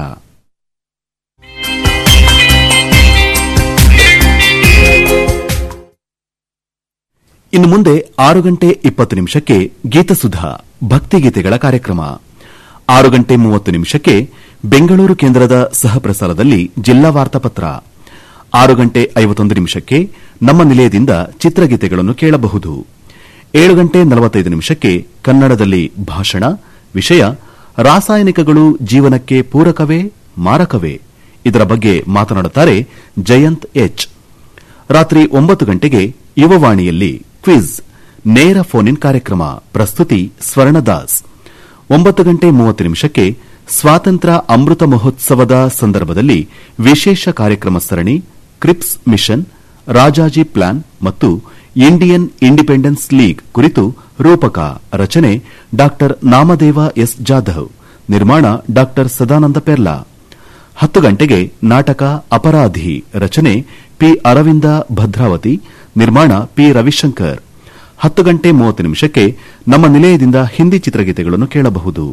ಇನ್ನು ಮುಂದೆ ಆರು ಗಂಟೆ ಇಪ್ಪತ್ತು ನಿಮಿಷಕ್ಕೆ ಗೀತಸುಧಾ ಭಕ್ತಿಗೀತೆಗಳ ಕಾರ್ಯಕ್ರಮ ಆರು ಗಂಟೆ ಮೂವತ್ತು ನಿಮಿಷಕ್ಕೆ ಬೆಂಗಳೂರು ಕೇಂದ್ರದ ಸಹಪ್ರಸಾರದಲ್ಲಿ ಜಿಲ್ಲಾ ವಾರ್ತಾಪತ್ರ ಆರು ಗಂಟೆ ಐವತ್ತೊಂದು ನಿಮಿಷಕ್ಕೆ ನಮ್ಮ ನಿಲಯದಿಂದ ಚಿತ್ರಗೀತೆಗಳನ್ನು ಕೇಳಬಹುದು ಏಳು ಗಂಟೆ ನಲವತ್ತೈದು ನಿಮಿಷಕ್ಕೆ ಕನ್ನಡದಲ್ಲಿ ಭಾಷಣ ವಿಷಯ ರಾಸಾಯನಿಕಗಳು ಜೀವನಕ್ಕೆ ಪೂರಕವೇ ಮಾರಕವೇ ಇದರ ಬಗ್ಗೆ ಮಾತನಾಡುತ್ತಾರೆ ಜಯಂತ್ ಎಚ್ ರಾತ್ರಿ ಒಂಬತ್ತು ಗಂಟೆಗೆ ಯುವವಾಣಿಯಲ್ಲಿ ಕ್ವಿಜ್ ನೇರ ಫೋನ್ ಇನ್ ಕಾರ್ಯಕ್ರಮ ಪ್ರಸ್ತುತಿ ಸ್ವರ್ಣದಾಸ್ ಒಂಬತ್ತು ಗಂಟೆ ಮೂವತ್ತು ನಿಮಿಷಕ್ಕೆ ಸ್ವಾತಂತ್ರ್ಯ ಅಮೃತ ಮಹೋತ್ಸವದ ಸಂದರ್ಭದಲ್ಲಿ ವಿಶೇಷ ಕಾರ್ಯಕ್ರಮ ಸರಣಿ ಕ್ರಿಪ್ಸ್ ಮಿಷನ್ ರಾಜಾಜಿ ಪ್ಲಾನ್ ಮತ್ತು ಇಂಡಿಯನ್ ಇಂಡಿಪೆಂಡೆನ್ಸ್ ಲೀಗ್ ಕುರಿತು ರೂಪಕ ರಚನೆ ಡಾ ನಾಮದೇವ ಎಸ್ ಜಾಧವ್ ನಿರ್ಮಾಣ ಡಾ ಸದಾನಂದ ಪೆರ್ಲಾ ಹತ್ತು ಗಂಟೆಗೆ ನಾಟಕ ಅಪರಾಧಿ ರಚನೆ ಪಿ ಅರವಿಂದ ಭದ್ರಾವತಿ ನಿರ್ಮಾಣ ಪಿ ರವಿಶಂಕರ್ ಹತ್ತು ಗಂಟೆ ಮೂವತ್ತು ನಿಮಿಷಕ್ಕೆ ನಮ್ಮ ನಿಲಯದಿಂದ ಹಿಂದಿ ಚಿತ್ರಗೀತೆಗಳನ್ನು ಕೇಳಬಹುದು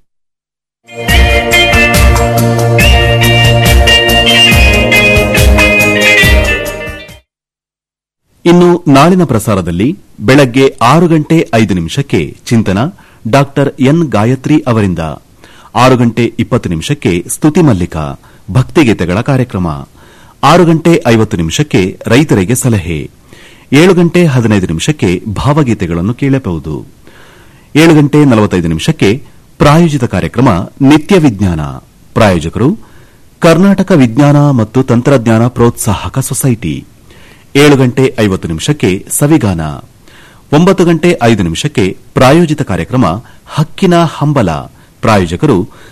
ಇನ್ನು ನಾಳಿನ ಪ್ರಸಾರದಲ್ಲಿ ಬೆಳಗ್ಗೆ ಆರು ಗಂಟೆ ಐದು ನಿಮಿಷಕ್ಕೆ ಚಿಂತನ ಡಾ ಎನ್ ಗಾಯತ್ರಿ ಅವರಿಂದ ಆರು ಗಂಟೆ ಇಪ್ಪತ್ತು ನಿಮಿಷಕ್ಕೆ ಸ್ತುತಿ ಮಲ್ಲಿಕ ಭಕ್ತಿಗೀತೆಗಳ ಕಾರ್ಯಕ್ರಮ ಆರು ಗಂಟೆ ಐವತ್ತು ನಿಮಿಷಕ್ಕೆ ರೈತರಿಗೆ ಸಲಹೆ ಏಳು ಗಂಟೆ ಹದಿನೈದು ನಿಮಿಷಕ್ಕೆ ಭಾವಗೀತೆಗಳನ್ನು ಕೇಳಬಹುದು ಏಳು ಗಂಟೆ ನಲವತ್ತೈದು ನಿಮಿಷಕ್ಕೆ ಪ್ರಾಯೋಜಿತ ಕಾರ್ಯಕ್ರಮ ನಿತ್ಯ ವಿಜ್ಞಾನ ಪ್ರಾಯೋಜಕರು ಕರ್ನಾಟಕ ವಿಜ್ಞಾನ ಮತ್ತು ತಂತ್ರಜ್ಞಾನ ಪ್ರೋತ್ಸಾಹಕ ಸೊಸೈಟಿ ಏಳು ಗಂಟೆ ಐವತ್ತು ನಿಮಿಷಕ್ಕೆ ಸವಿಗಾನ ಒಂಬತ್ತು ಗಂಟೆ ಐದು ನಿಮಿಷಕ್ಕೆ ಪ್ರಾಯೋಜಿತ ಕಾರ್ಯಕ್ರಮ ಹಕ್ಕಿನ ಹಂಬಲ ಪ್ರಾಯೋಜಕರು